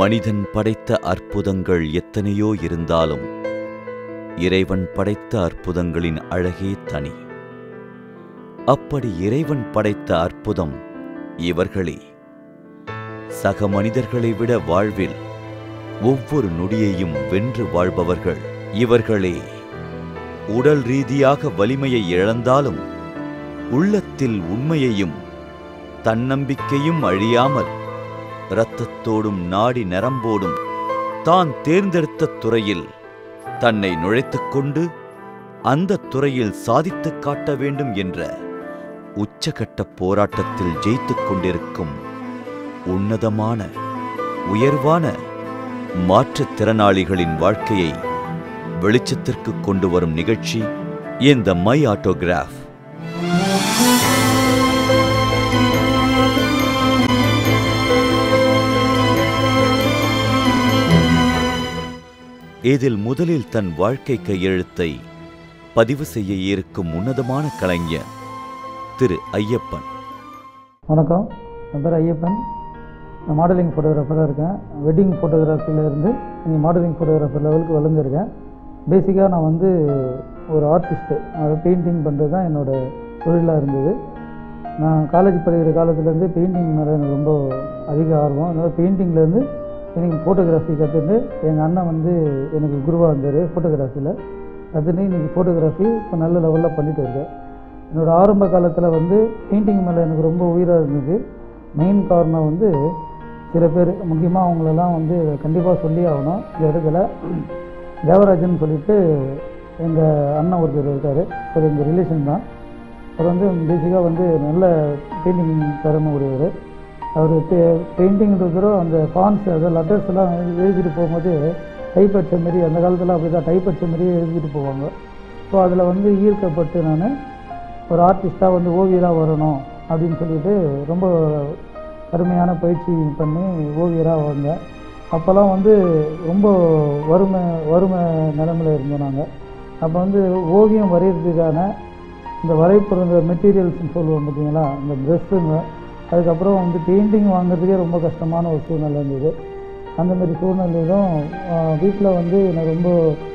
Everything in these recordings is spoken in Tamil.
மனிதன் படைத்த அற்புதங்கள் எத்தனையோ இருந்தாலும் இறைவன் படைத்த அற்புதங்களின் அழகே தனி அப்படி இறைவன் படைத்த அற்புதம் இவர்களே சக மனிதர்களை விட வாழ்வில் ஒவ்வொரு நொடியையும் வென்று வாழ்பவர்கள் இவர்களே உடல் ரீதியாக வலிமையை இழந்தாலும் உள்ளத்தில் உண்மையையும் தன்னம்பிக்கையும் அழியாமல் இரத்தத்தோடும் நாடி நரம்போடும் தான் தேர்ந்தெடுத்த துறையில் தன்னை நுழைத்துக் கொண்டு அந்த துறையில் சாதித்துக் காட்ட வேண்டும் என்ற உச்சகட்ட போராட்டத்தில் ஜெயித்துக் கொண்டிருக்கும் உன்னதமான உயர்வான மாற்றுத்திறனாளிகளின் வாழ்க்கையை வெளிச்சத்திற்கு கொண்டு வரும் நிகழ்ச்சி இந்த மை ஆட்டோகிராஃப் இதில் முதலில் தன் வாழ்க்கை கையெழுத்தை பதிவு செய்ய இருக்கும் உன்னதமான கலைஞர் திரு ஐயப்பன் வணக்கம் என் பேர் ஐயப்பன் நான் மாடலிங் ஃபோட்டோகிராஃபராக இருக்கேன் வெட்டிங் ஃபோட்டோகிராஃபிலேருந்து நீங்கள் மாடலிங் ஃபோட்டோகிராஃபர் லெவலுக்கு வளர்ந்துருக்கேன் பேசிக்காக நான் வந்து ஒரு ஆர்டிஸ்ட்டு அதை பெயிண்டிங் பண்ணுறது தான் என்னோடய தொழிலாக இருந்தது நான் காலேஜ் படிக்கிற காலத்துலேருந்து பெயிண்டிங் மேலே எனக்கு ரொம்ப அதிக ஆர்வம் அதனால் பெயிண்டிங்லேருந்து எனக்கு ஃபோட்டோகிராஃபி கற்றுட்டு எங்கள் அண்ணன் வந்து எனக்கு குருவாக இருந்தார் ஃபோட்டோகிராஃபியில் கற்றுட்டு இன்றைக்கி ஃபோட்டோகிராஃபி இப்போ நல்ல லெவலில் பண்ணிட்டு இருக்கேன் என்னோடய ஆரம்ப காலத்தில் வந்து பெயிண்டிங் மேலே எனக்கு ரொம்ப உயிராக இருந்தது மெயின் காரணம் வந்து சில பேர் முக்கியமாக அவங்களெல்லாம் வந்து கண்டிப்பாக சொல்லி ஆகணும் இந்த இடத்துல தேவராஜன் சொல்லிட்டு எங்கள் அண்ணன் ஒருத்தர் இருக்கார் ஒரு எங்கள் ரிலேஷன் தான் அவர் வந்து பேசிக்காக வந்து நல்ல பெயிண்டிங் திறமை உடையவர் அவர் பெயிண்டிங்கிறது அந்த ஃபான்ஸ் அதாவது லெட்டர்ஸ் எல்லாம் எழுதி- எழுதிட்டு போகும்போது டைப் அடிச்ச மாரி அந்த காலத்தில் அப்படி தான் டைப் அடிச்ச மாதிரியே எழுதிட்டு போவாங்க ஸோ அதில் வந்து ஈர்க்கப்பட்டு நான் ஒரு ஆர்டிஸ்ட்டாக வந்து ஓவியராக வரணும் அப்படின்னு சொல்லிட்டு ரொம்ப கடுமையான பயிற்சி பண்ணி ஓவியராக வந்தேன் அப்போல்லாம் வந்து ரொம்ப வறுமை வறுமை நிலமையில் இருந்தோம் நாங்கள் அப்போ வந்து ஓவியம் வரைகிறதுக்கான இந்த வரைபடம் இந்த மெட்டீரியல்ஸ்னு சொல்லுவோம் பார்த்தீங்களா இந்த ட்ரெஸ்ஸுங்க அதுக்கப்புறம் வந்து பெயிண்டிங் வாங்குறதுக்கே ரொம்ப கஷ்டமான ஒரு சூழ்நிலை இருந்தது அந்த மாதிரி சூழ்நிலையிலும் வீட்டில் வந்து எனக்கு ரொம்ப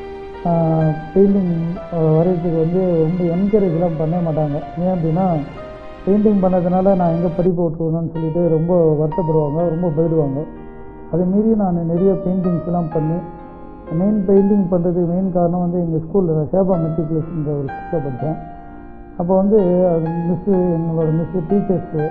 பெயிண்டிங் வரைகிறதுக்கு வந்து ரொம்ப என்கரேஜ்லாம் பண்ண மாட்டாங்க ஏன் அப்படின்னா பெயிண்டிங் பண்ணதுனால நான் எங்கே படிப்பு விட்டுருவேணும்னு சொல்லிட்டு ரொம்ப வருத்தப்படுவாங்க ரொம்ப போயிடுவாங்க அதை மீறி நான் நிறைய பெயிண்டிங்ஸ்லாம் பண்ணி மெயின் பெயிண்டிங் பண்ணுறதுக்கு மெயின் காரணம் வந்து எங்கள் ஸ்கூலில் சேபா மெட்ரிகுலேஷன்ற ஒரு ஸ்கூலில் படித்தேன் அப்போ வந்து அது மிஸ்ஸு எங்களோட மிஸ்ஸு டீச்சர்ஸு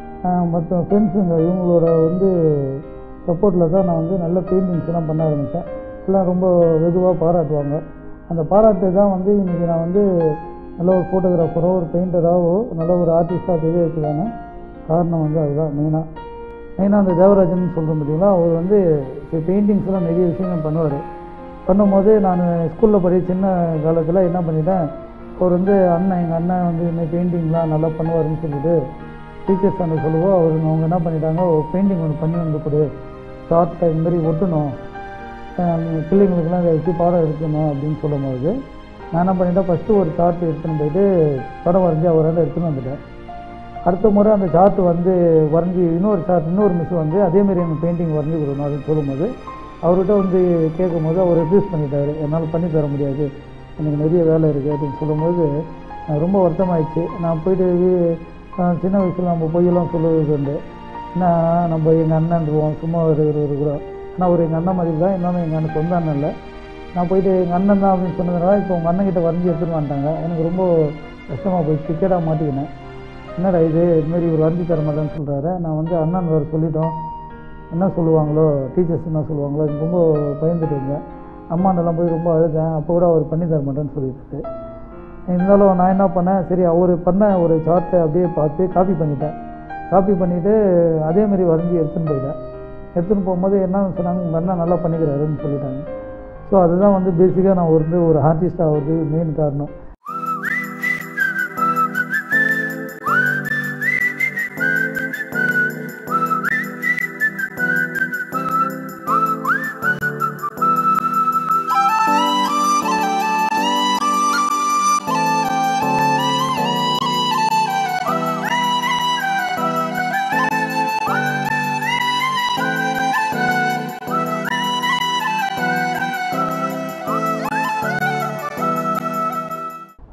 மற்ற ஃப்ரெண்ட்ஸுங்க இவங்களோட வந்து சப்போர்ட்டில் தான் நான் வந்து நல்ல பெயிண்டிங்ஸ்லாம் பண்ண ஆரம்பித்தேன் எல்லாம் ரொம்ப வெகுவாக பாராட்டுவாங்க அந்த பாராட்டு தான் வந்து இன்றைக்கி நான் வந்து நல்ல ஒரு ஃபோட்டோகிராஃபரோ ஒரு பெயிண்டராகவோ நல்ல ஒரு ஆர்டிஸ்டாக தெரியறதுக்கான காரணம் வந்து அதுதான் மெயினாக மெயினாக அந்த தேவராஜன் சொல்கிறோம் பார்த்தீங்களா அவர் வந்து பெயிண்டிங்ஸ்லாம் நிறைய விஷயங்கள் பண்ணுவார் பண்ணும்போது நான் ஸ்கூலில் படி சின்ன காலத்தில் என்ன பண்ணிட்டேன் அவர் வந்து அண்ணன் எங்கள் அண்ணன் வந்து இந்த பெயிண்டிங்லாம் நல்லா பண்ணுவாருன்னு சொல்லிட்டு டீச்சர்ஸ் அந்த சொல்லுவோம் அவர் அவங்க என்ன பண்ணிட்டாங்க ஒரு பெயிண்டிங் ஒன்று பண்ணி வந்து கொடு சார்ட்டை இந்த மாதிரி ஒட்டணும் அஹ் பிள்ளைங்களுக்கெல்லாம் இதை வச்சு பாடம் எடுக்கணும் அப்படின்னு சொல்லும்போது நான் என்ன பண்ணிட்டேன் ஃபஸ்ட்டு ஒரு சார்ட் எடுத்துன்னு போயிட்டு படம் வரைஞ்சி அவரால் எடுத்துன்னு வந்துட்டேன் அடுத்த முறை அந்த சார்ட் வந்து வரைஞ்சி இன்னொரு சார்ட் இன்னொரு மிஸ் வந்து அதேமாரி எனக்கு பெயிண்டிங் வரைஞ்சி கொடுக்கணும் அப்படின்னு சொல்லும்போது அவர்கிட்ட வந்து கேட்கும்போது அவர் ரெடியூஸ் பண்ணிட்டாரு என்னால் பண்ணி தர முடியாது எனக்கு நிறைய வேலை இருக்குது அப்படின்னு சொல்லும்போது எனக்கு ரொம்ப வருத்தமாயிடுச்சு நான் போயிட்டு வீ- அஹ் சின்ன வயசில் நம்ம பொய்யெல்லாம் சொல்லுவது உண்டு என்ன நம்ம எங்கள் அண்ணன்ருவோம் சும்மா இருக்கிற இருக்கிறோம் ஆனால் அவர் எங்கள் அண்ணன் மாதிரி தான் இன்னொன்று எங்கள் அண்ணன் சொந்த அண்ணன் இல்லை நான் போயிட்டு எங்கள் அண்ணன் தான் அப்படின்னு சொன்னதுனால இப்போ உங்கள் அண்ணன் கிட்ட வரைஞ்சி எடுத்துன்னு வந்துட்டாங்க எனக்கு ரொம்ப கஷ்டமாக போய் டிக்கெட்டாக மாட்டிக்கினேன் என்னடா இது இதுமாரி இவர் வரைஞ்சி தர மாட்டேன்னு சொல்கிறாரு நான் வந்து அண்ணன் வேறு சொல்லிட்டோம் என்ன சொல்லுவாங்களோ டீச்சர்ஸ் என்ன சொல்லுவாங்களோ எனக்கு ரொம்ப பயந்துட்டு இருந்தேன் அம்மாண்டெல்லாம் போய் ரொம்ப அழுதேன் அப்போ கூட அவர் பண்ணி தர மாட்டேன்னு சொல்லிட்டு இருந்தாலும் நான் என்ன பண்ணேன் சரி அவர் பண்ண ஒரு சார்ட்டை அப்படியே பார்த்து காப்பி பண்ணிட்டேன் காப்பி பண்ணிவிட்டு அதேமாரி வரைஞ்சி எடுத்துன்னு போயிட்டேன் எடுத்துன்னு போகும்போது என்ன சொன்னாங்க உங்கள் அண்ணன் நல்லா பண்ணிக்கிறாருன்னு சொல்லிட்டாங்க ஸோ அதுதான் வந்து பேசிக்காக நான் வந்து ஒரு ஆர்டிஸ்ட் ஆகிறது மெயின் காரணம்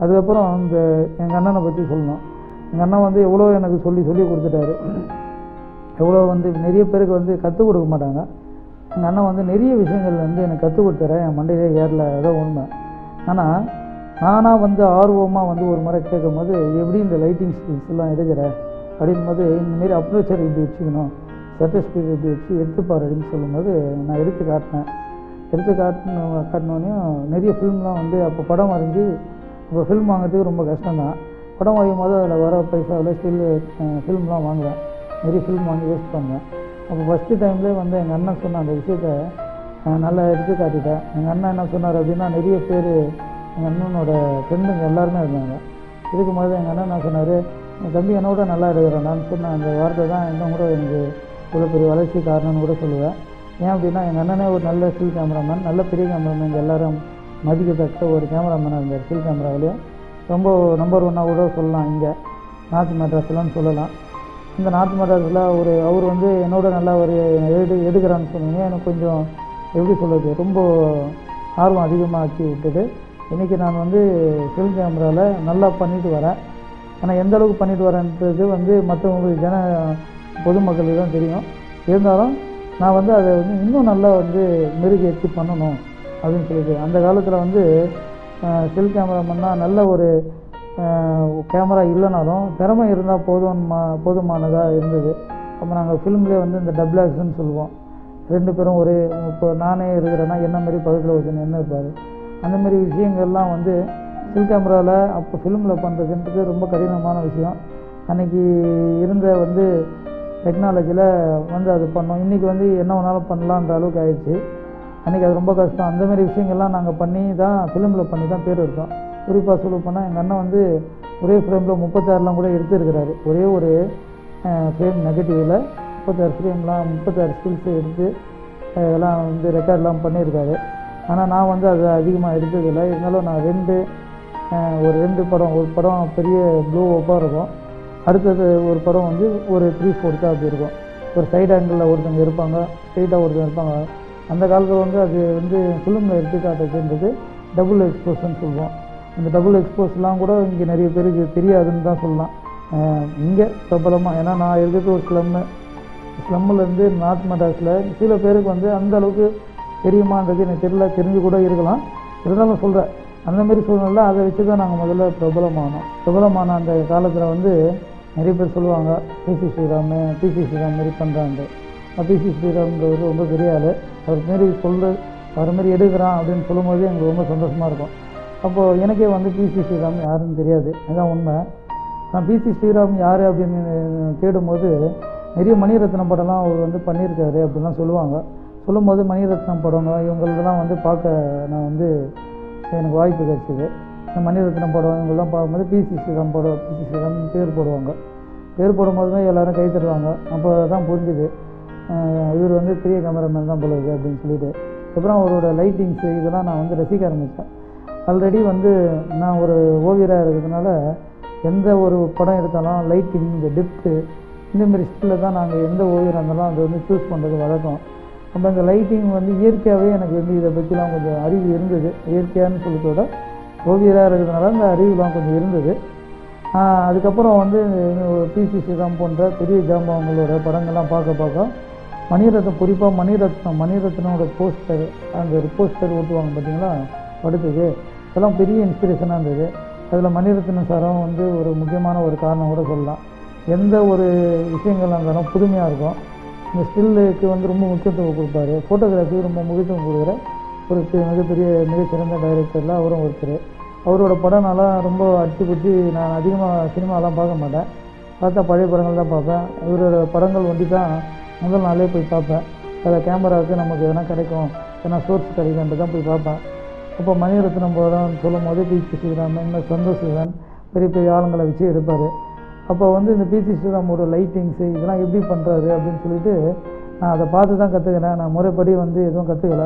அதுக்கப்புறம் இந்த எங்கள் அண்ணனை பற்றி சொல்லணும் எங்கள் அண்ணன் வந்து எவ்வளோ எனக்கு சொல்லி சொல்லி கொடுத்துட்டாரு எவ்வளோ வந்து நிறைய பேருக்கு வந்து கற்றுக் கொடுக்க மாட்டாங்க எங்கள் அண்ணன் வந்து நிறைய விஷயங்கள் வந்து எனக்கு கற்றுக் கொடுத்தாரு என் மண்டையிலே ஏறல அதான் உண்மை ஆனால் நானாக வந்து ஆர்வமாக வந்து ஒரு முறை கேட்கும்போது எப்படி இந்த லைட்டிங் ஸ்கில்ஸ்லாம் எடுக்கிற அப்படின்போது இந்தமாரி அப்ரோச்சர் இப்படி வச்சுக்கணும் சட்டர் ஸ்பீட் இப்படி வச்சு எடுத்துப்பார் அப்படின்னு சொல்லும்போது நான் எடுத்து காட்டினேன் எடுத்து காட்டின காட்டினோடனையும் நிறைய ஃபிலிம்லாம் வந்து அப்போ படம் வரைஞ்சி இப்போ ஃபில்ம் வாங்குறதுக்கு ரொம்ப கஷ்டம் தான் படம் வரையும் போது அதில் வர பைசாவில் ஸ்டில் ஃபில்ம்லாம் வாங்குவேன் நிறைய ஃபில்ம் வாங்கி வேஸ்ட் பண்ணுவேன் அப்போ ஃபஸ்ட்டு டைம்லேயே வந்து எங்கள் அண்ணன் சொன்ன அந்த விஷயத்த நான் நல்லா எடுத்து காட்டிட்டேன் எங்கள் அண்ணன் என்ன சொன்னார் அப்படின்னா நிறைய பேர் எங்கள் அண்ணனோட ஃப்ரெண்டுங்க எல்லாருமே இருந்தாங்க இருக்கும் போது எங்கள் அண்ணன் என்ன சொன்னார் என் தம்பி என்னோட நல்லா எடுக்கிறேன் நான் சொன்ன அந்த வார்த்தை தான் இன்னும் கூட எனக்கு இவ்வளோ பெரிய வளர்ச்சி காரணம்னு கூட சொல்லுவேன் ஏன் அப்படின்னா எங்கள் அண்ணனே ஒரு நல்ல ஸ்டில் கேமராமேன் நல்ல பெரிய கேமராமேன் எல்லாரும் மதிக்கத்தக்க ஒரு கேமராமேனாக இருந்தார் ஸ்டில் கேமராவிலையும் ரொம்ப நம்பர் ஒன்னாக கூட சொல்லலாம் இங்கே நார்த் மெட்ராஸ்லாம் சொல்லலாம் இந்த நார்த் மெட்ராஸில் ஒரு அவர் வந்து என்னோட நல்லா ஒரு எடு எடுக்கிறான்னு சொன்னீங்க எனக்கு கொஞ்சம் எப்படி சொல்கிறது ரொம்ப ஆர்வம் அதிகமாக ஆக்கி விட்டுட்டு இன்றைக்கி நான் வந்து ஃபில்ம் கேமராவில் நல்லா பண்ணிட்டு வரேன் ஆனால் எந்த அளவுக்கு பண்ணிட்டு வரேன்றது வந்து மற்றவங்களுக்கு ஜன பொதுமக்களுக்கு தான் தெரியும் இருந்தாலும் நான் வந்து அதை வந்து இன்னும் நல்லா வந்து மெருகேற்றி பண்ணணும் அப்படின்னு சொல்லிட்டு அந்த காலத்தில் வந்து செல் கேமராமன்னா நல்ல ஒரு கேமரா இல்லைனாலும் திறமை இருந்தால் போதும் போதுமானதாக இருந்தது அப்போ நாங்கள் ஃபிலிம்லேயே வந்து இந்த டபுள் ஆக்ஷன் சொல்லுவோம் ரெண்டு பேரும் ஒரு இப்போ நானே இருக்கிறேன்னா என்ன மாதிரி பக்கத்தில் ஒருத்தன் என்ன இருப்பார் அந்த மாதிரி விஷயங்கள்லாம் வந்து ஸ்டில் கேமராவில் அப்போ ஃபிலிமில் பண்ணுறதுன்றது ரொம்ப கடினமான விஷயம் அன்றைக்கி இருந்த வந்து டெக்னாலஜியில் வந்து அது பண்ணோம் இன்றைக்கி வந்து என்ன வேணாலும் பண்ணலான்ற அளவுக்கு ஆயிடுச்சு அன்றைக்கி அது ரொம்ப கஷ்டம் அந்த மாதிரி விஷயங்கள்லாம் நாங்கள் பண்ணி தான் ஃபிலிமில் பண்ணி தான் பேர் எடுத்தோம் குறிப்பாக சொல்ல போனால் எங்கள் அண்ணன் வந்து ஒரே ஃப்ரேமில் முப்பத்தாறுலாம் கூட எடுத்துருக்கிறாரு ஒரே ஒரு ஃப்ரேம் நெகட்டிவில் முப்பத்தாறு ஃப்ரேம்லாம் முப்பத்தாறு ஸ்கில்ஸ் எடுத்து அஹ், எல்லாம் வந்து ரெக்கார்ட்லாம் பண்ணியிருக்காரு ஆனால் நான் வந்து அது அதிகமாக எடுத்ததில்லை இருந்தாலும் நான் ரெண்டு அஹ், ஒரு ரெண்டு படம் ஒரு படம் பெரிய ப்ளூ ஓப்பாக இருக்கும் அடுத்தது ஒரு படம் வந்து ஒரு த்ரீ ஃபோர்த்தாக அப்படி இருக்கும் ஒரு சைடு ஆங்கிளில் ஒருத்தவங்க இருப்பாங்க ஸ்ட்ரெயிட்டாக ஒருத்தவங்க இருப்பாங்க அந்த காலத்தில் வந்து அது வந்து ஃபிலிமில் எடுத்து காட்டுறதுன்றது டபுள் எக்ஸ்போஸ்ன்னு சொல்லுவோம் அந்த டபுள் எக்ஸ்போஸ்லாம் கூட இங்கே நிறைய பேருக்கு தெரியாதுன்னு தான் சொல்லலாம் இங்கே பிரபலமாக ஏன்னா நான் இருக்கிறது ஒரு ஸ்லம்மு ஸ்லம்மிலேருந்து நார்த் மெட்ராஸில் சில பேருக்கு வந்து அந்த அளவுக்கு தெரியுமான்றது எனக்கு தெரியல தெரிஞ்சு கூட இருக்கலாம் இருந்தாலும் சொல்கிறேன் அந்த மாதிரி சூழ்நிலை அதை வச்சு தான் நாங்கள் முதல்ல பிரபலமானோம் பிரபலமான அந்த காலத்தில் வந்து நிறைய பேர் சொல்லுவாங்க பிசி ஸ்ரீராம் பிசி ஸ்ரீராம் மாரி பண்ணுறாங்க பிசி ஸ்ரீராம்ன்றவர் ரொம்ப பெரிய ஆள் அவர் மாரி சொல்கிற அவர் மாரி எடுக்கிறான் அப்படின்னு சொல்லும்போது எங்களுக்கு ரொம்ப சந்தோஷமாக இருக்கும் அப்போது எனக்கே வந்து பிசி ஸ்ரீராம் யாருன்னு தெரியாது அதுதான் உண்மை நான் பிசி ஸ்ரீராம் யார் அப்படின்னு தேடும்போது நிறைய மணிரத்னம் படம்லாம் அவர் வந்து பண்ணியிருக்காரு அப்படிலாம் சொல்லுவாங்க சொல்லும்போது மணிரத்னம் படங்க இவங்களதெல்லாம் வந்து பார்க்க நான் வந்து எனக்கு வாய்ப்பு கிடைச்சிது இந்த மணிரத்னம் படம் இவங்கெல்லாம் பார்க்கும்போது பிசி ஸ்ரீராம் படம் பிசி ஸ்ரீராம் பேர் போடுவாங்க பேர் போடும்போது தான் எல்லாரும் கை தருவாங்க அப்போ தான் புரிஞ்சுது அஹ் இவர் வந்து பெரிய கேமராமேன் தான் போல இருக்கு அப்படின்னு சொல்லிட்டு அப்புறம் அவரோட லைட்டிங்ஸு இதெல்லாம் நான் வந்து ரசிக்க ஆரம்பித்தேன் ஆல்ரெடி வந்து நான் ஒரு ஓவியராக இருக்கிறதுனால எந்த ஒரு படம் எடுத்தாலும் லைட்டிங் இந்த டெப்த்து இந்த மாதிரி ஸ்டில்ல தான் நாங்கள் எந்த ஓவியராக இருந்தாலும் அதை வந்து சூஸ் பண்ணுறது வழக்கம் அப்போ இந்த லைட்டிங் வந்து இயற்கையாகவே எனக்கு வந்து இதை பற்றிலாம் கொஞ்சம் அறிவு இருந்தது இயற்கையான்னு சொல்லிட்டோட ஓவியராக இருக்கிறதுனால அந்த அறிவுலாம் கொஞ்சம் இருந்தது ஆஹ் அதுக்கப்புறம் வந்து பிசி ஸ்ரீராம் போன்ற பெரிய ஜாம்பவங்களோட படங்கள்லாம் பார்க்க பார்க்க மணிரத்னம் குறிப்பாக மணிரத்னம் மணிரத்னோட போஸ்டர் அந்த ஒரு போஸ்டர் ஓட்டுவாங்க பார்த்தீங்களா படத்துக்கு அதெல்லாம் பெரிய இன்ஸ்பிரேஷனாக இருந்தது அதில் மணிரத்னம் சாரும் வந்து ஒரு முக்கியமான ஒரு காரணம் கூட சொல்லலாம் எந்த ஒரு விஷயங்களாக இருந்தாலும் புதுமையாக இருக்கும் இந்த ஸ்டில்லுக்கு வந்து ரொம்ப முக்கியத்துவம் கொடுப்பாரு ஃபோட்டோகிராஃபி ரொம்ப முக்கியத்துவம் கொடுக்குற ஒரு பெ- மிகப்பெரிய மிகச்சிறந்த டைரக்டரில் அவரும் ஒருத்தர் அவரோட படம்னாலாம் ரொம்ப அடிச்சு பிடிச்சி நான் அதிகமாக சினிமாலாம் பார்க்க மாட்டேன் பார்த்தா பழைய படங்கள் தான் பார்ப்பேன் இவரோட படங்கள் ஒண்டி தான் முதல் நாளே போய் பார்ப்பேன் அதில் கேமராவுக்கு நமக்கு எதனா கிடைக்கும் எதனா சோர்ஸ் கிடைக்கும்ன்ட்டு தான் போய் பார்ப்பேன் அப்போ மணிரத்னம் படம் சொல்லும் போது பிசி ஸ்ரீராம் இந்த மாதிரி சந்தோஷ் சிவன் பெரிய பெரிய ஆளுங்களை வச்சு எடுப்பார் அப்போ வந்து இந்த பிசி ஸ்ரீராமோட லைட்டிங்ஸு இதெல்லாம் எப்படி பண்ணுறாரு அப்படின்னு சொல்லிட்டு நான் அதை பார்த்து தான் கற்றுக்கினேன் நான் முறைப்படி வந்து எதுவும் கற்றுக்கல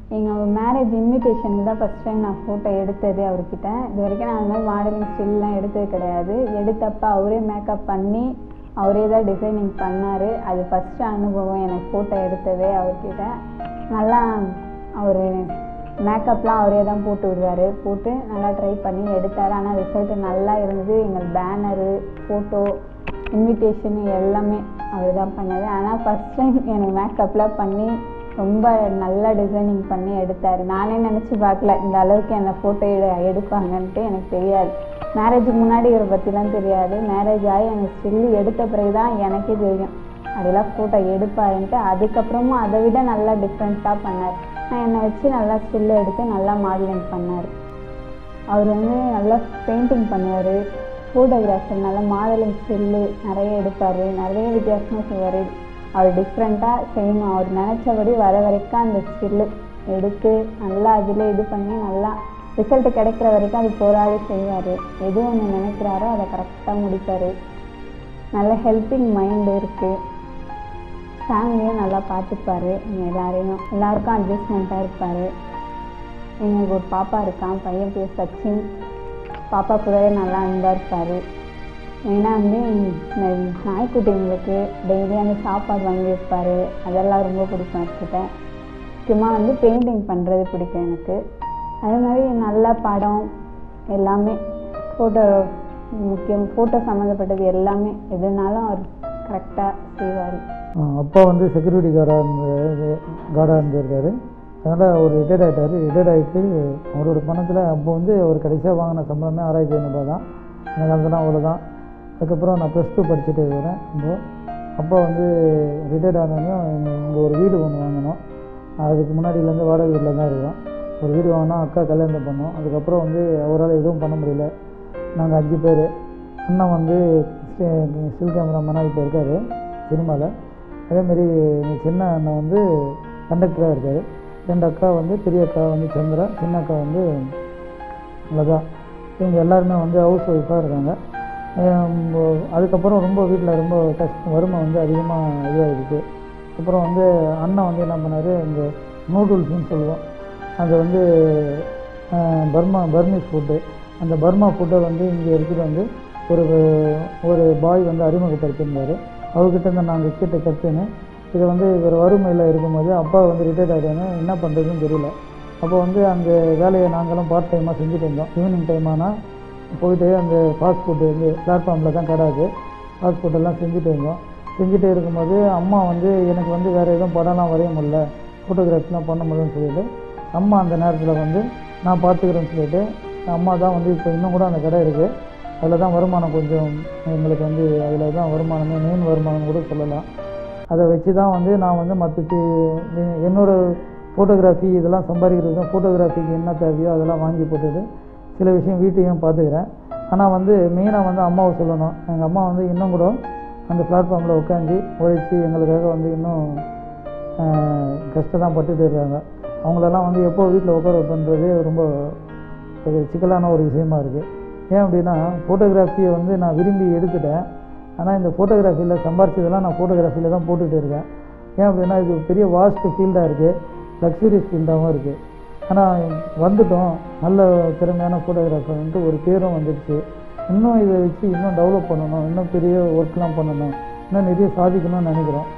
எங்கள் மேரேஜ் இன்விடேஷனுக்கு தான் ஃபஸ்ட் டைம் நான் ஃபோட்டோ எடுத்தது அவர்கிட்ட இது வரைக்கும் நான் அந்த மாதிரி மாடலிங் ஸ்டில்லாம் எடுத்தது கிடையாது எடுத்தப்ப அவரே மேக்கப் பண்ணி அவரே தான் டிசைனிங் பண்ணார் அது ஃபஸ்ட்டு அனுபவம் எனக்கு ஃபோட்டோ எடுத்ததே அவர்கிட்ட நல்லா அவர் மேக்கப்லாம் அவரே தான் போட்டு விடுவார் போட்டு நல்லா ட்ரை பண்ணி எடுத்தார் ஆனால் ரிசல்ட் நல்லா இருந்தது எங்கள் பேனரு ஃபோட்டோ இன்விடேஷன் எல்லாமே அவர் தான் பண்ணது ஆனால் ஃபஸ்ட் டைம் எனக்கு மேக்கப்லாம் பண்ணி ரொம்ப நல்லா டிசைனிங் பண்ணி எடுத்தார் நானே நினச்சி பார்க்கல இந்த அளவுக்கு என்னை ஃபோட்டோ எடு எடுப்பாங்கன்ட்டு எனக்கு தெரியாது மேரேஜுக்கு முன்னாடி இவரை பற்றிலாம் தெரியாது மேரேஜ் ஆகி எனக்கு ஸ்டில் எடுத்த பிறகு தான் எனக்கே தெரியும் அதெல்லாம் ஃபோட்டோ எடுப்பாருன்ட்டு அதுக்கப்புறமும் அதை விட நல்லா டிஃப்ரெண்ட்டாக பண்ணார் நான் என்னை வச்சு நல்லா ஸ்டில் எடுத்து நல்லா மாடலிங் பண்ணார் அவர் வந்து நல்லா பெயிண்டிங் பண்ணுவார் ஃபோட்டோகிராஃபர் நல்லா மாடலிங் ஸ்டில்லு நிறைய எடுப்பார் நிறைய வித்தியாசமாக செய்வார் அவர் டிஃப்ரெண்ட்டாக செய்யணும் அவர் நினச்சபடி வர வரைக்கும் அந்த ஸ்டில்லு எடுத்து நல்லா அதில் இது பண்ணி நல்லா ரிசல்ட் கிடைக்கிற வரைக்கும் அது போராடி செய்வார் எது ஒன்று நினைக்கிறாரோ அதை கரெக்டாக முடிப்பார் நல்ல ஹெல்பிங் மைண்டு இருக்குது ஃபேமிலியும் நல்லா பார்த்துப்பாரு எங்கள் எல்லாரையும் எல்லாருக்கும் அட்ஜஸ்ட்மெண்ட்டாக இருப்பார் எங்களுக்கு ஒரு பாப்பா இருக்கான் பையன் பேர் சச்சின் பாப்பா கூடவே நல்லா அன்பாக இருப்பார் மெயினாக வந்து இந்த நாய்க்குட்டிங்களுக்கு டெய்லி அந்த சாப்பாடு வாங்கி வைப்பார் அதெல்லாம் ரொம்ப பிடிக்கும் அவர்கிட்ட முக்கியமாக வந்து பெயிண்டிங் பண்ணுறது பிடிக்கும் எனக்கு அதே மாதிரி நல்ல படம் எல்லாமே ஃபோட்டோ முக்கியம் ஃபோட்டோ சம்மந்தப்பட்டது எல்லாமே எதுனாலும் அவர் கரெக்டாக செய்வார் அப்பா வந்து செக்யூரிட்டி கார்டாக இருந்து கார்டாக இருந்திருக்காரு அதனால் அவர் ரிட்டையர்ட் ஆகிட்டார் ரிட்டையர்ட் ஆகிட்டு அவரோட பணத்தில் அப்போ வந்து அவர் கடைசியாக வாங்கின சம்பளமே ஆறாயிரத்தி ஐநூறுபா தான் எனக்கு அதெல்லாம் அவ்வளோதான் அதுக்கப்புறம் நான் ப்ளஸ் டூ படிச்சுட்டு இருக்கிறேன் இப்போ அப்பா வந்து ரிட்டையர்ட் ஆனோடனே இங்கே ஒரு வீடு ஒன்று வாங்கினோம் அதுக்கு முன்னாடியிலேருந்து வாடகை வீட்டில் தான் இருக்கோம் ஒரு வீடு வாங்கினோம் அக்கா கல்யாணம் பண்ணோம் அதுக்கப்புறம் வந்து அவரால் எதுவும் பண்ண முடியல நாங்கள் அஞ்சு பேர் அண்ணன் வந்து ஸ்டில் கேமராமேனாக இப்போ இருக்கார் சினிமாவில் அதேமாரி எங்கள் சின்ன அண்ணன் வந்து கண்டக்டராக இருக்கார் ரெண்டு அக்கா வந்து பெரிய அக்கா வந்து சந்திரா சின்ன அக்கா வந்து லதா இவங்க எல்லாருமே வந்து ஹவுஸ் ஒய்ஃபாக இருக்காங்க ஹம், அதுக்கப்புறம் ரொம்ப வீட்டில் ரொம்ப கஷ்டம் வறுமை வந்து அதிகமாக இதாகிடுச்சு அப்புறம் வந்து அண்ணன் வந்து என்ன பண்ணார் இந்த நூடுல்ஸ்னு சொல்லுவோம் அது வந்து அஹ், பர்மா பர்மீஸ் ஃபுட்டு அந்த பர்மா ஃபுட்டை வந்து இங்கே எடுத்துகிட்டு வந்து ஒரு ஒரு பாய் வந்து அறிமுகப்படுத்தியிருந்தார் அவர்கிட்ட இருந்து நாங்கள் கேட்டு கற்றுன்னு இதை வந்து இவர் வறுமையில் இருக்கும்போது அப்பா வந்து ரிட்டையர்ட் ஆகிட்டாங்க என்ன பண்ணுறதுன்னு தெரியல அப்போ வந்து அந்த வேலையை நாங்களும் பார்ட் டைமாக செஞ்சுட்டு இருந்தோம் ஈவினிங் டைம் ஆனால் போயிட்டு அந்த ஃபாஸ்ட் ஃபுட்டு வந்து பிளாட்ஃபார்மில் தான் கடை அது ஃபாஸ்ட் ஃபுட்டெல்லாம் செஞ்சுட்டு இருந்தோம் செஞ்சுட்டு இருக்கும்போது அம்மா வந்து எனக்கு வந்து வேறு எதுவும் படம்லாம் வரைய முடியல ஃபோட்டோகிராஃபிலாம் பண்ண முடியலன்னு சொல்லிட்டு அம்மா அந்த நேரத்தில் வந்து நான் பார்த்துக்கிறேன்னு சொல்லிட்டு அம்மா தான் வந்து இப்போ இன்னும் கூட அந்த கடை இருக்குது அதில் தான் வருமானம் கொஞ்சம் எங்களுக்கு வந்து அதில் தான் வருமானமே மெயின் வருமானம் கூட சொல்லலாம் அதை வச்சு தான் வந்து நான் வந்து மற்ற என்னோட ஃபோட்டோகிராஃபி இதெல்லாம் சம்பாதிக்கிறதுக்கு ஃபோட்டோகிராஃபிக்கு என்ன தேவையோ அதெல்லாம் வாங்கி போட்டுட்டு சில விஷயம் வீட்டையும் பார்த்துக்கிறேன் ஆனால் வந்து மெயினாக வந்து அம்மாவை சொல்லணும் எங்கள் அம்மா வந்து இன்னும் கூட அந்த பிளாட்ஃபார்மில் உட்காந்து உழைச்சி எங்களுக்காக வந்து இன்னும் கஷ்டம் தான் பட்டுட்டு இருக்காங்க அவங்களெல்லாம் வந்து எப்போ வீட்டில் உட்கார பண்ணுறது ரொம்ப ஒரு சிக்கலான ஒரு விஷயமா இருக்குது ஏன் அப்படின்னா ஃபோட்டோகிராஃபியை வந்து நான் விரும்பி எடுத்துட்டேன் ஆனால் இந்த ஃபோட்டோகிராஃபியில் சம்பாரிச்சதெல்லாம் நான் ஃபோட்டோகிராஃபியில் தான் போட்டுட்டு இருக்கேன் ஏன் அப்படின்னா இது பெரிய வாஸ்ட் ஃபீல்டாக இருக்குது லக்ஸுரியஸ் ஃபீல்டாகவும் இருக்குது ஆனால் வந்துட்டோம் நல்ல திறமையான ஃபோட்டோகிராஃபர்ன்ட்டு ஒரு பேரும் வந்துடுச்சு இன்னும் இதை வச்சு இன்னும் டெவலப் பண்ணணும் இன்னும் பெரிய ஒர்க்லாம் பண்ணணும் இன்னும் நிறைய சாதிக்கணும்னு நினைக்கிறோம்